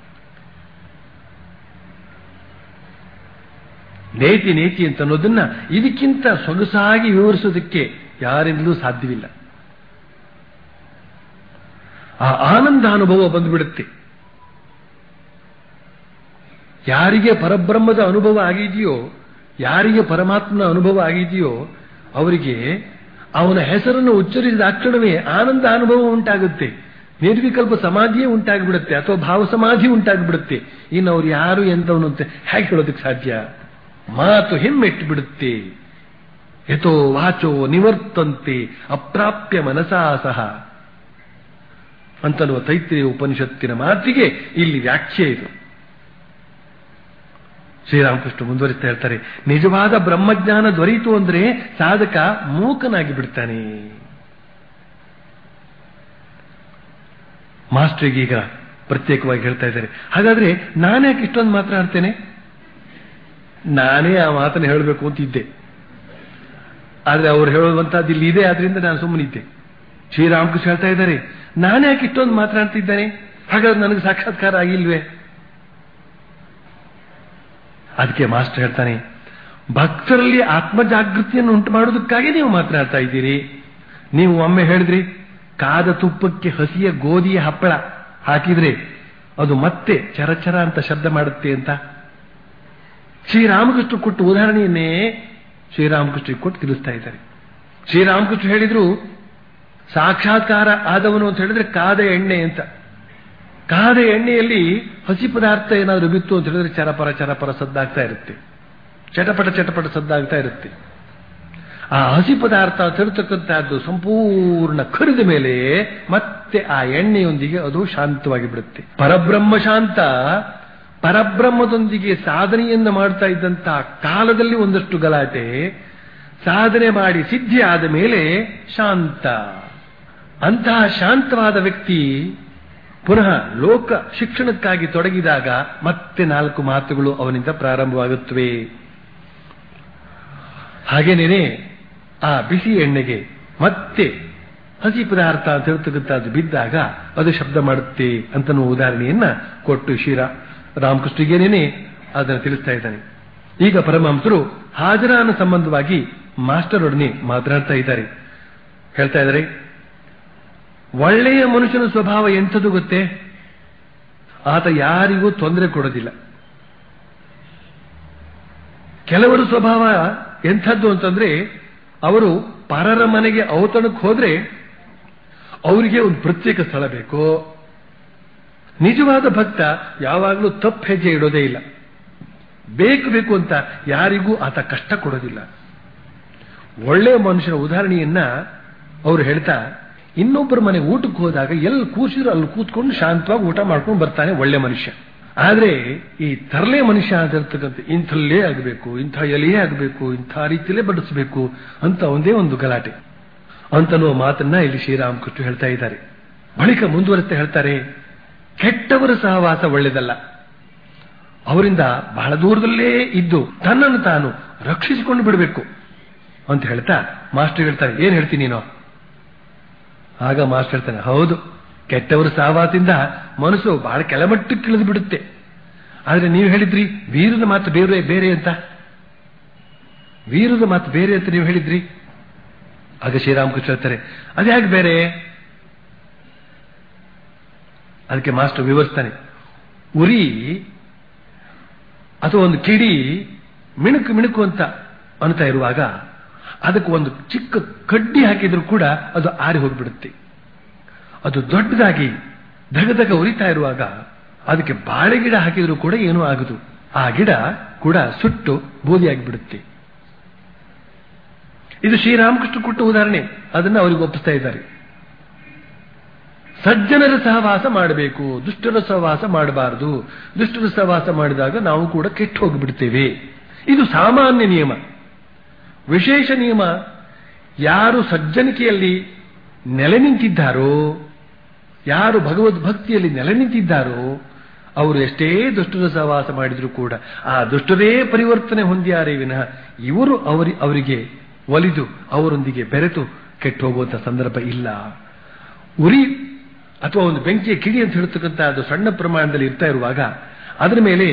Speaker 1: ನೇತಿ ನೇತಿ ಅಂತ ಅನ್ನೋದನ್ನ ಇದಕ್ಕಿಂತ ಸೊಗಸಾಗಿ ವಿವರಿಸೋದಕ್ಕೆ ಯಾರಿಂದಲೂ ಸಾಧ್ಯವಿಲ್ಲ ಆ ಆನಂದ ಅನುಭವ ಬಂದುಬಿಡುತ್ತೆ ಯಾರಿಗೆ ಪರಬ್ರಹ್ಮದ ಅನುಭವ ಆಗಿದೆಯೋ ಯಾರಿಗೆ ಪರಮಾತ್ಮನ ಅನುಭವ ಆಗಿದೆಯೋ ಅವರಿಗೆ ಅವನ ಹೆಸರನ್ನು ಉಚ್ಚರಿಸಿದ ತಕ್ಷಣವೇ ಆನಂದ ಅನುಭವ ಉಂಟಾಗುತ್ತೆ ನಿರ್ವಿಕಲ್ಪ ಸಮಾಧಿಯೇ ಉಂಟಾಗಿಬಿಡುತ್ತೆ ಅಥವಾ ಭಾವ ಸಮಾಧಿ ಉಂಟಾಗಿಬಿಡುತ್ತೆ ಇನ್ನು ಅವ್ರು ಯಾರು ಎಂತವನು ಅಂತ ಹೇಗೆ ಹೇಳೋದಕ್ಕೆ ಸಾಧ್ಯ ಮಾತು ಹೆಮ್ಮೆಟ್ಟು ಬಿಡುತ್ತೆ ಯಥೋ ವಾಚೋ ನಿವರ್ತಂತೆ ಅಪ್ರಾಪ್ಯ ಮನಸಾ ಸಹ ಅಂತನ್ನುವ ತೈತ್ರಿಯ ಉಪನಿಷತ್ತಿನ ಮಾತಿಗೆ ಇಲ್ಲಿ ವ್ಯಾಖ್ಯೆ ಇದು ಶ್ರೀರಾಮಕೃಷ್ಣ ಮುಂದುವರಿಸ್ತಾ ಹೇಳ್ತಾರೆ ನಿಜವಾದ ಬ್ರಹ್ಮಜ್ಞಾನ ದೊರೆಯಿತು ಅಂದ್ರೆ ಸಾಧಕ ಮೂಕನಾಗಿ ಬಿಡ್ತಾನೆ ಮಾಸ್ಟರ್ಗೆ ಈಗ ಪ್ರತ್ಯೇಕವಾಗಿ ಹೇಳ್ತಾ ಇದ್ದಾರೆ ಹಾಗಾದ್ರೆ ನಾನ್ಯಾಕೆ ಇಷ್ಟೊಂದು ಮಾತನಾಡ್ತೇನೆ ನಾನೇ ಆ ಮಾತನ್ನು ಹೇಳಬೇಕು ಅಂತಿದ್ದೆ ಆದ್ರೆ ಅವ್ರು ಹೇಳುವಂತಹದ್ದು ಇಲ್ಲಿ ಇದೆ ಆದ್ರಿಂದ ನಾನು ಸುಮ್ಮನಿದ್ದೆ ಶ್ರೀರಾಮಕೃಷ್ಣ ಹೇಳ್ತಾ ಇದ್ದಾರೆ ನಾನ್ಯಾಕೆ ಇಷ್ಟೊಂದು ಮಾತನಾಡ್ತಿದ್ದಾನೆ ಹಾಗಾದ್ರೆ ನನಗೆ ಸಾಕ್ಷಾತ್ಕಾರ ಆಗಿಲ್ವೇ ಅದಕ್ಕೆ ಮಾಸ್ಟರ್ ಹೇಳ್ತಾನೆ ಭಕ್ತರಲ್ಲಿ ಆತ್ಮಜಾಗೃತಿಯನ್ನು ಉಂಟು ಮಾಡೋದಕ್ಕಾಗಿ ನೀವು ಮಾತನಾಡ್ತಾ ಇದ್ದೀರಿ ನೀವು ಒಮ್ಮೆ ಹೇಳಿದ್ರಿ ಕಾದ ತುಪ್ಪಕ್ಕೆ ಹಸಿಯ ಗೋಧಿಯ ಹಪ್ಪಳ ಹಾಕಿದ್ರೆ ಅದು ಮತ್ತೆ ಚರಚರ ಅಂತ ಶಬ್ದ ಮಾಡುತ್ತೆ ಅಂತ ಶ್ರೀರಾಮಕೃಷ್ಣ ಕೊಟ್ಟ ಉದಾಹರಣೆಯನ್ನೇ ಶ್ರೀರಾಮಕೃಷ್ಣ ಕೊಟ್ಟು ತಿಳಿಸ್ತಾ ಇದ್ದಾರೆ ಶ್ರೀರಾಮಕೃಷ್ಣ ಹೇಳಿದ್ರು ಸಾಕ್ಷಾತ್ಕಾರ ಆದವನು ಅಂತ ಹೇಳಿದ್ರೆ ಕಾದ ಎಣ್ಣೆ ಅಂತ ಕಾದ ಎಣ್ಣೆಯಲ್ಲಿ ಹಸಿ ಪದಾರ್ಥ ಏನಾದರೂ ಬಿತ್ತು ಅಂತ ಹೇಳಿದ್ರೆ ಚರಪರ ಚರಪರ ಸದ್ದಾಗ್ತಾ ಇರುತ್ತೆ ಚಟಪಟ ಚಟಪಟ ಸದ್ದಾಗ್ತಾ ಇರುತ್ತೆ ಆ ಹಸಿ ಪದಾರ್ಥ ತರತಕ್ಕಂತಹದ್ದು ಸಂಪೂರ್ಣ ಕರಿದ ಮೇಲೆ ಮತ್ತೆ ಆ ಎಣ್ಣೆಯೊಂದಿಗೆ ಅದು ಶಾಂತವಾಗಿ ಬಿಡುತ್ತೆ ಪರಬ್ರಹ್ಮ ಶಾಂತ ಪರಬ್ರಹ್ಮದೊಂದಿಗೆ ಸಾಧನೆಯನ್ನು ಮಾಡ್ತಾ ಇದ್ದಂತಹ ಕಾಲದಲ್ಲಿ ಒಂದಷ್ಟು ಗಲಾಟೆ ಸಾಧನೆ ಮಾಡಿ ಸಿದ್ಧಿ ಆದ ಮೇಲೆ ಶಾಂತ ಅಂತಹ ಶಾಂತವಾದ ವ್ಯಕ್ತಿ ಪುನಃ ಲೋಕ ಶಿಕ್ಷಣಕ್ಕಾಗಿ ತೊಡಗಿದಾಗ ಮತ್ತೆ ನಾಲ್ಕು ಮಾತುಗಳು ಅವನಿಂದ ಪ್ರಾರಂಭವಾಗುತ್ತವೆ ಹಾಗೇನೇನೆ ಆ ಬಿಸಿ ಎಣ್ಣೆಗೆ ಮತ್ತೆ ಹಸಿ ಪದಾರ್ಥ ಅಂತ ಹೇಳ್ತಕ್ಕಂಥದ್ದು ಬಿದ್ದಾಗ ಅದು ಶಬ್ದ ಮಾಡುತ್ತೆ ಅಂತನ್ನುವ ಉದಾಹರಣೆಯನ್ನ ಕೊಟ್ಟು ಶ್ರೀರಾ ರಾಮಕೃಷ್ಣಗೇನೇನೆ ಅದನ್ನು ತಿಳಿಸ್ತಾ ಇದ್ದಾನೆ ಈಗ ಪರಮಹಂಸರು ಹಾಜರಾನ ಸಂಬಂಧವಾಗಿ ಮಾಸ್ಟರ್ ಒಡನೆ ಮಾತನಾಡ್ತಾ ಇದ್ದಾರೆ ಹೇಳ್ತಾ ಇದ್ದಾರೆ ಒಳ್ಳೆಯ ಮನುಷ್ಯನ ಸ್ವಭಾವ ಎಂಥದ್ದು ಗೊತ್ತೇ ಆತ ಯಾರಿಗೂ ತೊಂದರೆ ಕೊಡೋದಿಲ್ಲ ಕೆಲವರ ಸ್ವಭಾವ ಎಂಥದ್ದು ಅಂತಂದ್ರೆ ಅವರು ಪರರ ಮನೆಗೆ ಔತಣಕ್ಕೆ ಹೋದ್ರೆ ಅವರಿಗೆ ಒಂದು ಪ್ರತ್ಯೇಕ ಸ್ಥಳ ಬೇಕು ನಿಜವಾದ ಭಕ್ತ ಯಾವಾಗಲೂ ತಪ್ಪು ಹೆಜ್ಜೆ ಇಡೋದೇ ಇಲ್ಲ ಬೇಕು ಬೇಕು ಅಂತ ಯಾರಿಗೂ ಆತ ಕಷ್ಟ ಕೊಡೋದಿಲ್ಲ ಒಳ್ಳೆಯ ಮನುಷ್ಯನ ಉದಾಹರಣೆಯನ್ನ ಅವರು ಹೇಳ್ತಾ ಇನ್ನೊಬ್ಬರ ಮನೆ ಊಟಕ್ಕೆ ಹೋದಾಗ ಎಲ್ಲಿ ಕೂಸಿದ್ರು ಅಲ್ಲಿ ಕೂತ್ಕೊಂಡು ಶಾಂತವಾಗಿ ಊಟ ಮಾಡ್ಕೊಂಡು ಬರ್ತಾನೆ ಒಳ್ಳೆ ಮನುಷ್ಯ ಆದ್ರೆ ಈ ತರಲೆ ಮನುಷ್ಯ ಆಗಿರ್ತಕ್ಕಂಥ ಇಂಥಲ್ಲೇ ಆಗಬೇಕು ಇಂಥ ಎಲೆಯೇ ಆಗಬೇಕು ಇಂಥ ರೀತಿಯಲ್ಲೇ ಬಡಿಸಬೇಕು ಅಂತ ಒಂದೇ ಒಂದು ಗಲಾಟೆ ಅಂತನ್ನುವ ಮಾತನ್ನ ಇಲ್ಲಿ ಶ್ರೀರಾಮಕೃಷ್ಣ ಹೇಳ್ತಾ ಇದ್ದಾರೆ ಬಳಿಕ ಮುಂದುವರೆಸ್ತಾ ಹೇಳ್ತಾರೆ ಕೆಟ್ಟವರ ಸಹವಾಸ ಒಳ್ಳೆಯದಲ್ಲ ಅವರಿಂದ ಬಹಳ ದೂರದಲ್ಲೇ ಇದ್ದು ತನ್ನನ್ನು ತಾನು ರಕ್ಷಿಸಿಕೊಂಡು ಬಿಡಬೇಕು ಅಂತ ಹೇಳ್ತಾ ಮಾಸ್ಟರ್ ಹೇಳ್ತಾರೆ ಏನ್ ಹೇಳ್ತೀನಿ ನೀನು ಆಗ ಮಾಸ್ಟರ್ ಹೇಳ್ತಾನೆ ಹೌದು ಕೆಟ್ಟವರ ಸಹವಾಸದಿಂದ ಮನಸ್ಸು ಬಹಳ ಕೆಳಮಟ್ಟಕ್ಕೆ ಇಳಿದು ಬಿಡುತ್ತೆ ಆದ್ರೆ ನೀವು ಹೇಳಿದ್ರಿ ವೀರದ ಮಾತು ಬೇರೆ ಬೇರೆ ಅಂತ ವೀರದ ಮಾತು ಬೇರೆ ಅಂತ ನೀವು ಹೇಳಿದ್ರಿ ಆಗ ಶ್ರೀರಾಮಕೃಷ್ಣ ಹೇಳ್ತಾರೆ ಅದ್ಯಾಕೆ ಬೇರೆ ಅದಕ್ಕೆ ಮಾಸ್ಟರ್ ವಿವರಿಸ್ತಾನೆ ಉರಿ ಅಥವಾ ಒಂದು ಕಿಡಿ ಮಿಣುಕು ಮಿಣುಕು ಅಂತ ಅನ್ತಾ ಇರುವಾಗ ಅದಕ್ಕೆ ಒಂದು ಚಿಕ್ಕ ಕಡ್ಡಿ ಹಾಕಿದ್ರು ಕೂಡ ಅದು ಆರಿ ಹೋಗ್ಬಿಡುತ್ತೆ ಅದು ದೊಡ್ಡದಾಗಿ ಧಗಧಗ ಉರಿತಾ ಇರುವಾಗ ಅದಕ್ಕೆ ಬಾಳೆ ಗಿಡ ಹಾಕಿದ್ರು ಕೂಡ ಏನೂ ಆಗದು ಆ ಗಿಡ ಕೂಡ ಸುಟ್ಟು ಬೂದಿಯಾಗಿ ಬಿಡುತ್ತೆ ಇದು ಶ್ರೀರಾಮಕೃಷ್ಣ ಕೊಟ್ಟ ಉದಾಹರಣೆ ಅದನ್ನು ಅವರಿಗೆ ಒಪ್ಪಿಸ್ತಾ ಇದ್ದಾರೆ ಸಜ್ಜನರ ಸಹವಾಸ ಮಾಡಬೇಕು ದುಷ್ಟರ ಸಹವಾಸ ಮಾಡಬಾರದು ದುಷ್ಟರ ಸಹವಾಸ ಮಾಡಿದಾಗ ನಾವು ಕೂಡ ಕೆಟ್ಟು ಹೋಗಿಬಿಡ್ತೇವೆ ಇದು ಸಾಮಾನ್ಯ ನಿಯಮ ವಿಶೇಷ ನಿಯಮ ಯಾರು ಸಜ್ಜನಿಕೆಯಲ್ಲಿ ನೆಲೆ ನಿಂತಿದ್ದಾರೋ ಯಾರು ಭಗವದ್ ಭಕ್ತಿಯಲ್ಲಿ ನೆಲೆ ನಿಂತಿದ್ದಾರೋ ಅವರು ಎಷ್ಟೇ ದುಷ್ಟರ ಸಹವಾಸ ಮಾಡಿದರೂ ಕೂಡ ಆ ದುಷ್ಟರೇ ಪರಿವರ್ತನೆ ಹೊಂದಿಯಾರೇ ವಿನಃ ಇವರು ಅವರಿ ಅವರಿಗೆ ಒಲಿದು ಅವರೊಂದಿಗೆ ಬೆರೆತು ಕೆಟ್ಟು ಹೋಗುವಂತ ಸಂದರ್ಭ ಇಲ್ಲ ಉರಿ ಅಥವಾ ಒಂದು ಬೆಂಕಿಯ ಕಿಡಿ ಅಂತ ಹೇಳ್ತಕ್ಕಂಥ ಅದು ಸಣ್ಣ ಪ್ರಮಾಣದಲ್ಲಿ ಇರ್ತಾ ಇರುವಾಗ ಅದರ ಮೇಲೆ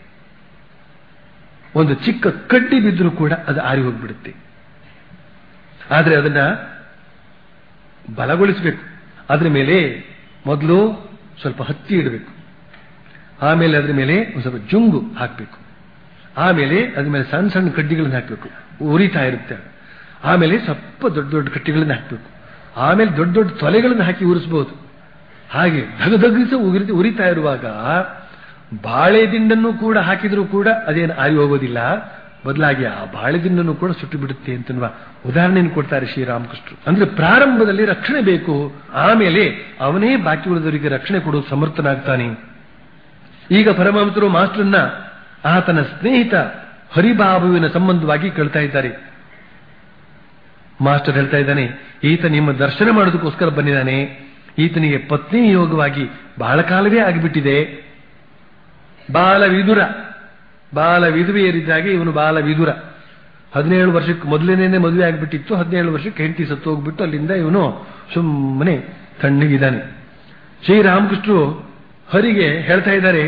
Speaker 1: ಒಂದು ಚಿಕ್ಕ ಕಡ್ಡಿ ಬಿದ್ದರೂ ಕೂಡ ಅದು ಆರಿ ಹೋಗ್ಬಿಡುತ್ತೆ ಆದರೆ ಅದನ್ನ ಬಲಗೊಳಿಸಬೇಕು ಅದರ ಮೇಲೆ ಮೊದಲು ಸ್ವಲ್ಪ ಹತ್ತಿ ಇಡಬೇಕು ಆಮೇಲೆ ಅದರ ಮೇಲೆ ಒಂದು ಸ್ವಲ್ಪ ಜುಂಗು ಹಾಕಬೇಕು ಆಮೇಲೆ ಅದ್ರ ಮೇಲೆ ಸಣ್ಣ ಸಣ್ಣ ಕಡ್ಡಿಗಳನ್ನು ಹಾಕಬೇಕು ಉರಿತಾ ಇರುತ್ತೆ ಆಮೇಲೆ ಸ್ವಲ್ಪ ದೊಡ್ಡ ದೊಡ್ಡ ಕಟ್ಟಿಗಳನ್ನು ಹಾಕಬೇಕು ಆಮೇಲೆ ದೊಡ್ಡ ದೊಡ್ಡ ತೊಲೆಗಳನ್ನು ಹಾಕಿ ಉರಿಸಬಹುದು ಹಾಗೆ ಧಗಧಗಿಸ ಉರಿ ಉರಿತಾ ಇರುವಾಗ ಬಾಳೆ ದಿಂಡನ್ನು ಕೂಡ ಹಾಕಿದರೂ ಕೂಡ ಅದೇನು ಆರಿ ಹೋಗೋದಿಲ್ಲ ಬದಲಾಗಿ ಆ ಬಾಳೆ ದಿಂಡನ್ನು ಕೂಡ ಸುಟ್ಟು ಬಿಡುತ್ತೆ ಅಂತನ್ನುವ ಉದಾಹರಣೆಯನ್ನು ಕೊಡ್ತಾರೆ ಶ್ರೀರಾಮಕೃಷ್ಣರು ಅಂದ್ರೆ ಪ್ರಾರಂಭದಲ್ಲಿ ರಕ್ಷಣೆ ಬೇಕು ಆಮೇಲೆ ಅವನೇ ಬಾಕಿ ಉಳಿದವರಿಗೆ ರಕ್ಷಣೆ ಕೊಡುವ ಸಮರ್ಥನಾಗ್ತಾನೆ ಈಗ ಪರಮಹಂಸರು ಮಾಸ್ಟರ್ನ ಆತನ ಸ್ನೇಹಿತ ಹರಿಬಾಬುವಿನ ಸಂಬಂಧವಾಗಿ ಕೇಳ್ತಾ ಇದ್ದಾರೆ ಮಾಸ್ಟರ್ ಹೇಳ್ತಾ ಇದ್ದಾನೆ ಈತ ನಿಮ್ಮ ದರ್ಶನ ಮಾಡೋದಕ್ಕೋಸ್ಕರ ಬಂದಿದ್ದಾನೆ ಈತನಿಗೆ ಪತ್ನಿ ಯೋಗವಾಗಿ ಬಹಳ ಕಾಲವೇ ಆಗಿಬಿಟ್ಟಿದೆ ಬಾಲ ವಿದುರ ಬಾಲ ವಿಧವೆಯರಿದ್ದಾಗೆ ಇವನು ಬಾಲ ವಿದುರ ಹದಿನೇಳು ವರ್ಷಕ್ಕೆ ಮೊದಲನೇ ಮದುವೆ ಆಗಿಬಿಟ್ಟಿತ್ತು ಹದಿನೇಳು ವರ್ಷಕ್ಕೆ ಹೆಂಡತಿ ಸತ್ತು ಹೋಗ್ಬಿಟ್ಟು ಅಲ್ಲಿಂದ ಇವನು ಸುಮ್ಮನೆ ತಣ್ಣಗಿದ್ದಾನೆ ಶ್ರೀರಾಮಕೃಷ್ಣರು ಹರಿಗೆ ಹೇಳ್ತಾ ಇದ್ದಾರೆ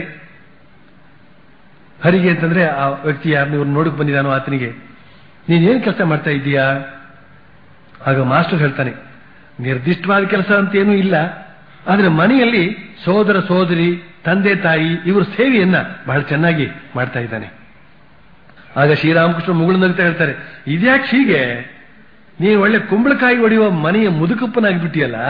Speaker 1: ಹರಿಗೆ ಅಂತಂದ್ರೆ ಆ ವ್ಯಕ್ತಿ ಯಾರನ್ನ ಇವ್ರು ನೋಡಕ್ ಬಂದಿದ್ದಾನೋ ಆತನಿಗೆ ನೀನೇನ್ ಕೆಲಸ ಮಾಡ್ತಾ ಇದ್ದೀಯಾ ಆಗ ಮಾಸ್ಟರ್ ಹೇಳ್ತಾನೆ ನಿರ್ದಿಷ್ಟವಾದ ಕೆಲಸ ಅಂತ ಏನೂ ಇಲ್ಲ ಆದ್ರೆ ಮನೆಯಲ್ಲಿ ಸೋದರ ಸೋದರಿ ತಂದೆ ತಾಯಿ ಇವರು ಸೇವೆಯನ್ನ ಬಹಳ ಚೆನ್ನಾಗಿ ಮಾಡ್ತಾ ಇದ್ದಾನೆ ಆಗ ಶ್ರೀರಾಮಕೃಷ್ಣ ಮುಗುಳು ನಗ್ತಾ ಹೇಳ್ತಾರೆ ಇದ್ಯಾಕೆ ಹೀಗೆ ನೀನು ಒಳ್ಳೆ ಕುಂಬಳಕಾಯಿ ಹೊಡೆಯುವ ಮನೆಯ ಮುದುಕಪ್ಪನಾಗ್ಬಿಟ್ಟಿಯಲ್ಲ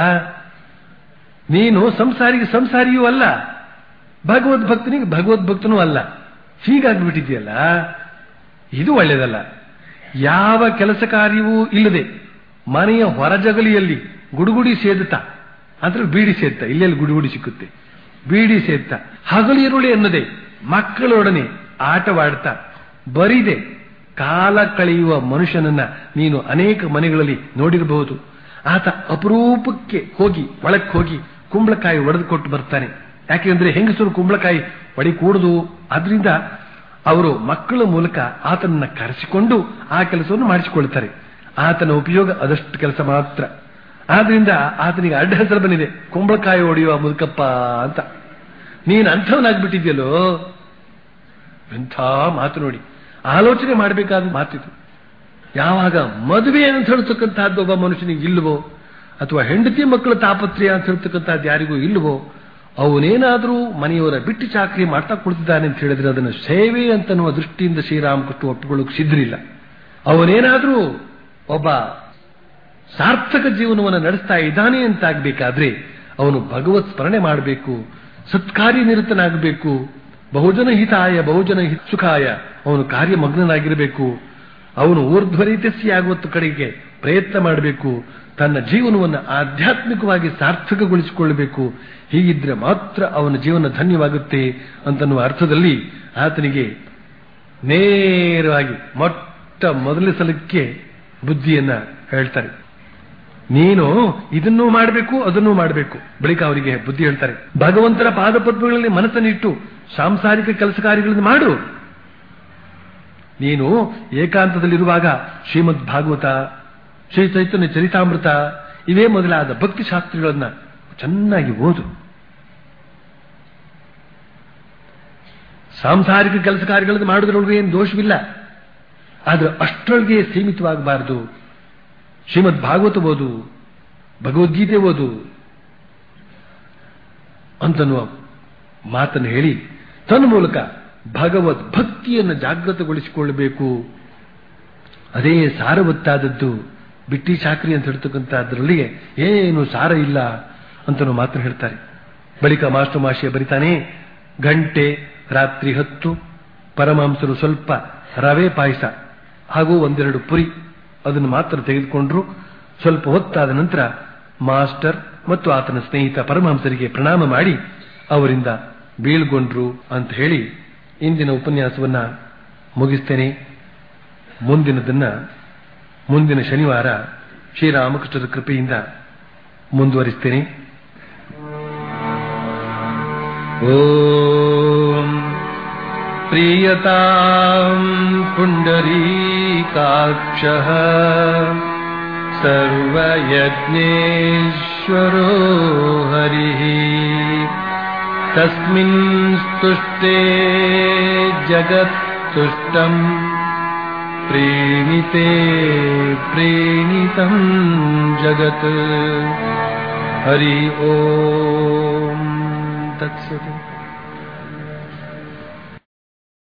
Speaker 1: ನೀನು ಸಂಸಾರಿಗೆ ಸಂಸಾರಿಯೂ ಅಲ್ಲ ಭಗವದ್ ಭಕ್ತನಿಗೆ ಭಗವದ್ ಭಕ್ತನೂ ಅಲ್ಲ ಹೀಗಾಗ್ಬಿಟ್ಟಿದೆಯಲ್ಲ ಇದು ಒಳ್ಳೆಯದಲ್ಲ ಯಾವ ಕೆಲಸ ಕಾರ್ಯವೂ ಇಲ್ಲದೆ ಮನೆಯ ಹೊರಜಗಲಿಯಲ್ಲಿ ಗುಡುಗುಡಿ ಸೇದುತ್ತಾ ಅಂದ್ರೆ ಬೀಡಿ ಸೇದ್ತಾ ಇಲ್ಲೆಲ್ಲಿ ಗುಡುಗುಡಿ ಸಿಕ್ಕುತ್ತೆ ಬೀಡಿ ಸೇದ್ತಾ ಹಗಲಿರುಳಿ ಅನ್ನದೆ ಮಕ್ಕಳೊಡನೆ ಆಟವಾಡ್ತಾ ಬರಿದೆ ಕಾಲ ಕಳೆಯುವ ಮನುಷ್ಯನನ್ನ ನೀನು ಅನೇಕ ಮನೆಗಳಲ್ಲಿ ನೋಡಿರಬಹುದು ಆತ ಅಪರೂಪಕ್ಕೆ ಹೋಗಿ ಒಳಕ್ಕೆ ಹೋಗಿ ಕುಂಬಳಕಾಯಿ ಒಡೆದು ಕೊಟ್ಟು ಬರ್ತಾನೆ ಯಾಕೆಂದ್ರೆ ಹೆಂಗಸರು ಕುಂಬಳಕಾಯಿ ಒಡಿ ಕೂಡುದು ಆದ್ರಿಂದ ಅವರು ಮಕ್ಕಳ ಮೂಲಕ ಆತನನ್ನ ಕರೆಸಿಕೊಂಡು ಆ ಕೆಲಸವನ್ನು ಮಾಡಿಸಿಕೊಳ್ತಾರೆ ಆತನ ಉಪಯೋಗ ಅದಷ್ಟು ಕೆಲಸ ಮಾತ್ರ ಆದ್ರಿಂದ ಆತನಿಗೆ ಅಡ್ಡ ಹೆಸರು ಬಂದಿದೆ ಕುಂಬಳಕಾಯಿ ಹೊಡೆಯುವ ಮುದುಕಪ್ಪ ಅಂತ ನೀನು ಅಂಥವನಾಗ್ಬಿಟ್ಟಿದ್ಯಲ್ಲೋ ಎಂಥ ಮಾತು ನೋಡಿ ಆಲೋಚನೆ ಮಾಡಬೇಕಾದ ಮಾತಿದು ಯಾವಾಗ ಮದುವೆ ಅಂತ ಹೇಳ್ತಕ್ಕಂತಹದ್ದು ಒಬ್ಬ ಮನುಷ್ಯನಿಗೆ ಇಲ್ಲವೋ ಅಥವಾ ಹೆಂಡತಿ ಮಕ್ಕಳ ತಾಪತ್ರೆಯ ಅಂತ ಹೇಳ್ತಕ್ಕಂಥದ್ದು ಯಾರಿಗೂ ಇಲ್ಲವೋ ಅವನೇನಾದರೂ ಮನೆಯವರ ಬಿಟ್ಟು ಚಾಕರಿ ಮಾಡ್ತಾ ಕುಳಿತಿದ್ದಾನೆ ಅಂತ ಹೇಳಿದ್ರೆ ಅದನ್ನು ಸೇವೆ ಅಂತನ್ನುವ ದೃಷ್ಟಿಯಿಂದ ಶ್ರೀರಾಮಕೃಷ್ಣ ಒಪ್ಪಿಕೊಳ್ಳೋಕೆ ಸಿದ್ಧರಿಲ್ಲ ಅವನೇನಾದರೂ ಒಬ್ಬ ಸಾರ್ಥಕ ಜೀವನವನ್ನು ನಡೆಸ್ತಾ ಇದ್ದಾನೆ ಅಂತಾಗಬೇಕಾದ್ರೆ ಅವನು ಭಗವತ್ ಸ್ಮರಣೆ ಮಾಡಬೇಕು ಸತ್ಕಾರ್ಯ ನಿರತನಾಗಬೇಕು ಬಹುಜನ ಹಿತಾಯ ಬಹುಜನ ಸುಖಾಯ ಅವನು ಕಾರ್ಯಮಗ್ನನಾಗಿರಬೇಕು ಅವನು ಊರ್ಧ್ವರೀತಸ್ಸಿ ಆಗುವತ್ತು ಕಡೆಗೆ ಪ್ರಯತ್ನ ಮಾಡಬೇಕು ತನ್ನ ಜೀವನವನ್ನು ಆಧ್ಯಾತ್ಮಿಕವಾಗಿ ಸಾರ್ಥಕಗೊಳಿಸಿಕೊಳ್ಳಬೇಕು ಹೀಗಿದ್ರೆ ಮಾತ್ರ ಅವನ ಜೀವನ ಧನ್ಯವಾಗುತ್ತೆ ಅಂತನ್ನುವ ಅರ್ಥದಲ್ಲಿ ಆತನಿಗೆ ನೇರವಾಗಿ ಮೊಟ್ಟ ಮೊದಲ ಸಲಕ್ಕೆ ಬುದ್ಧಿಯನ್ನ ಹೇಳ್ತಾರೆ ನೀನು ಇದನ್ನೂ ಮಾಡಬೇಕು ಅದನ್ನೂ ಮಾಡಬೇಕು ಬಳಿಕ ಅವರಿಗೆ ಬುದ್ಧಿ ಹೇಳ್ತಾರೆ ಭಗವಂತನ ಪಾದಪದ್ಮಗಳಲ್ಲಿ ಮನಸ್ಸನ್ನಿಟ್ಟು ಸಾಂಸಾರಿಕ ಕೆಲಸ ಕಾರ್ಯಗಳನ್ನು ಮಾಡು ನೀನು ಏಕಾಂತದಲ್ಲಿರುವಾಗ ಶ್ರೀಮದ್ ಭಾಗವತ ಶ್ರೀ ಚೈತನ್ಯ ಚರಿತಾಮೃತ ಇವೇ ಮೊದಲಾದ ಭಕ್ತಿ ಶಾಸ್ತ್ರಗಳನ್ನ ಚೆನ್ನಾಗಿ ಓದು ಸಾಂಸಾರಿಕ ಕೆಲಸ ಕಾರ್ಯಗಳನ್ನು ಮಾಡೋದ್ರೊಳಗೆ ಏನು ದೋಷವಿಲ್ಲ ಆದ್ರೆ ಅಷ್ಟರೊಳಗೆ ಸೀಮಿತವಾಗಬಾರದು ಶ್ರೀಮದ್ ಭಾಗವತ ಓದು ಭಗವದ್ಗೀತೆ ಓದು ಅಂತನ್ನುವ ಮಾತನ್ನು ಹೇಳಿ ತನ್ನ ಮೂಲಕ ಭಗವದ್ ಭಕ್ತಿಯನ್ನು ಜಾಗೃತಗೊಳಿಸಿಕೊಳ್ಳಬೇಕು ಅದೇ ಸಾರವತ್ತಾದದ್ದು ಬಿಟ್ಟಿ ಚಾಕ್ರಿ ಅಂತ ಹೇಳ್ತಕ್ಕಂಥದ್ರಲ್ಲಿಗೆ ಏನು ಸಾರ ಇಲ್ಲ ಅಂತ ಮಾತನ್ನು ಹೇಳ್ತಾರೆ ಬಳಿಕ ಮಾಸ್ಟರ್ ಮಾಶಿಯ ಬರಿತಾನೆ ಗಂಟೆ ರಾತ್ರಿ ಹತ್ತು ಪರಮಾಂಸರು ಸ್ವಲ್ಪ ರವೆ ಪಾಯಸ ಹಾಗೂ ಒಂದೆರಡು ಪುರಿ ಅದನ್ನು ಮಾತ್ರ ತೆಗೆದುಕೊಂಡ್ರು ಸ್ವಲ್ಪ ಹೊತ್ತಾದ ನಂತರ ಮಾಸ್ಟರ್ ಮತ್ತು ಆತನ ಸ್ನೇಹಿತ ಪರಮಹಂಸರಿಗೆ ಪ್ರಣಾಮ ಮಾಡಿ ಅವರಿಂದ ಬೀಳ್ಗೊಂಡ್ರು ಅಂತ ಹೇಳಿ ಇಂದಿನ ಉಪನ್ಯಾಸವನ್ನ ಮುಗಿಸ್ತೇನೆ ಮುಂದಿನದನ್ನ ಮುಂದಿನ ಶನಿವಾರ ಶ್ರೀರಾಮಕೃಷ್ಣರ ಕೃಪೆಯಿಂದ ಮುಂದುವರಿಸ್ತೇನೆ ಓಂ ಪ್ರಿಯತಾಂ ಪುಂಡರೀಕಾಕ್ಷಃ सर्वयज्ञेश्वरो हरिः तस्मिन् स्तुष्टे जगत्तुष्टम् प्रीणिते प्रीणितम् जगत् हरि ॐ तत्सत्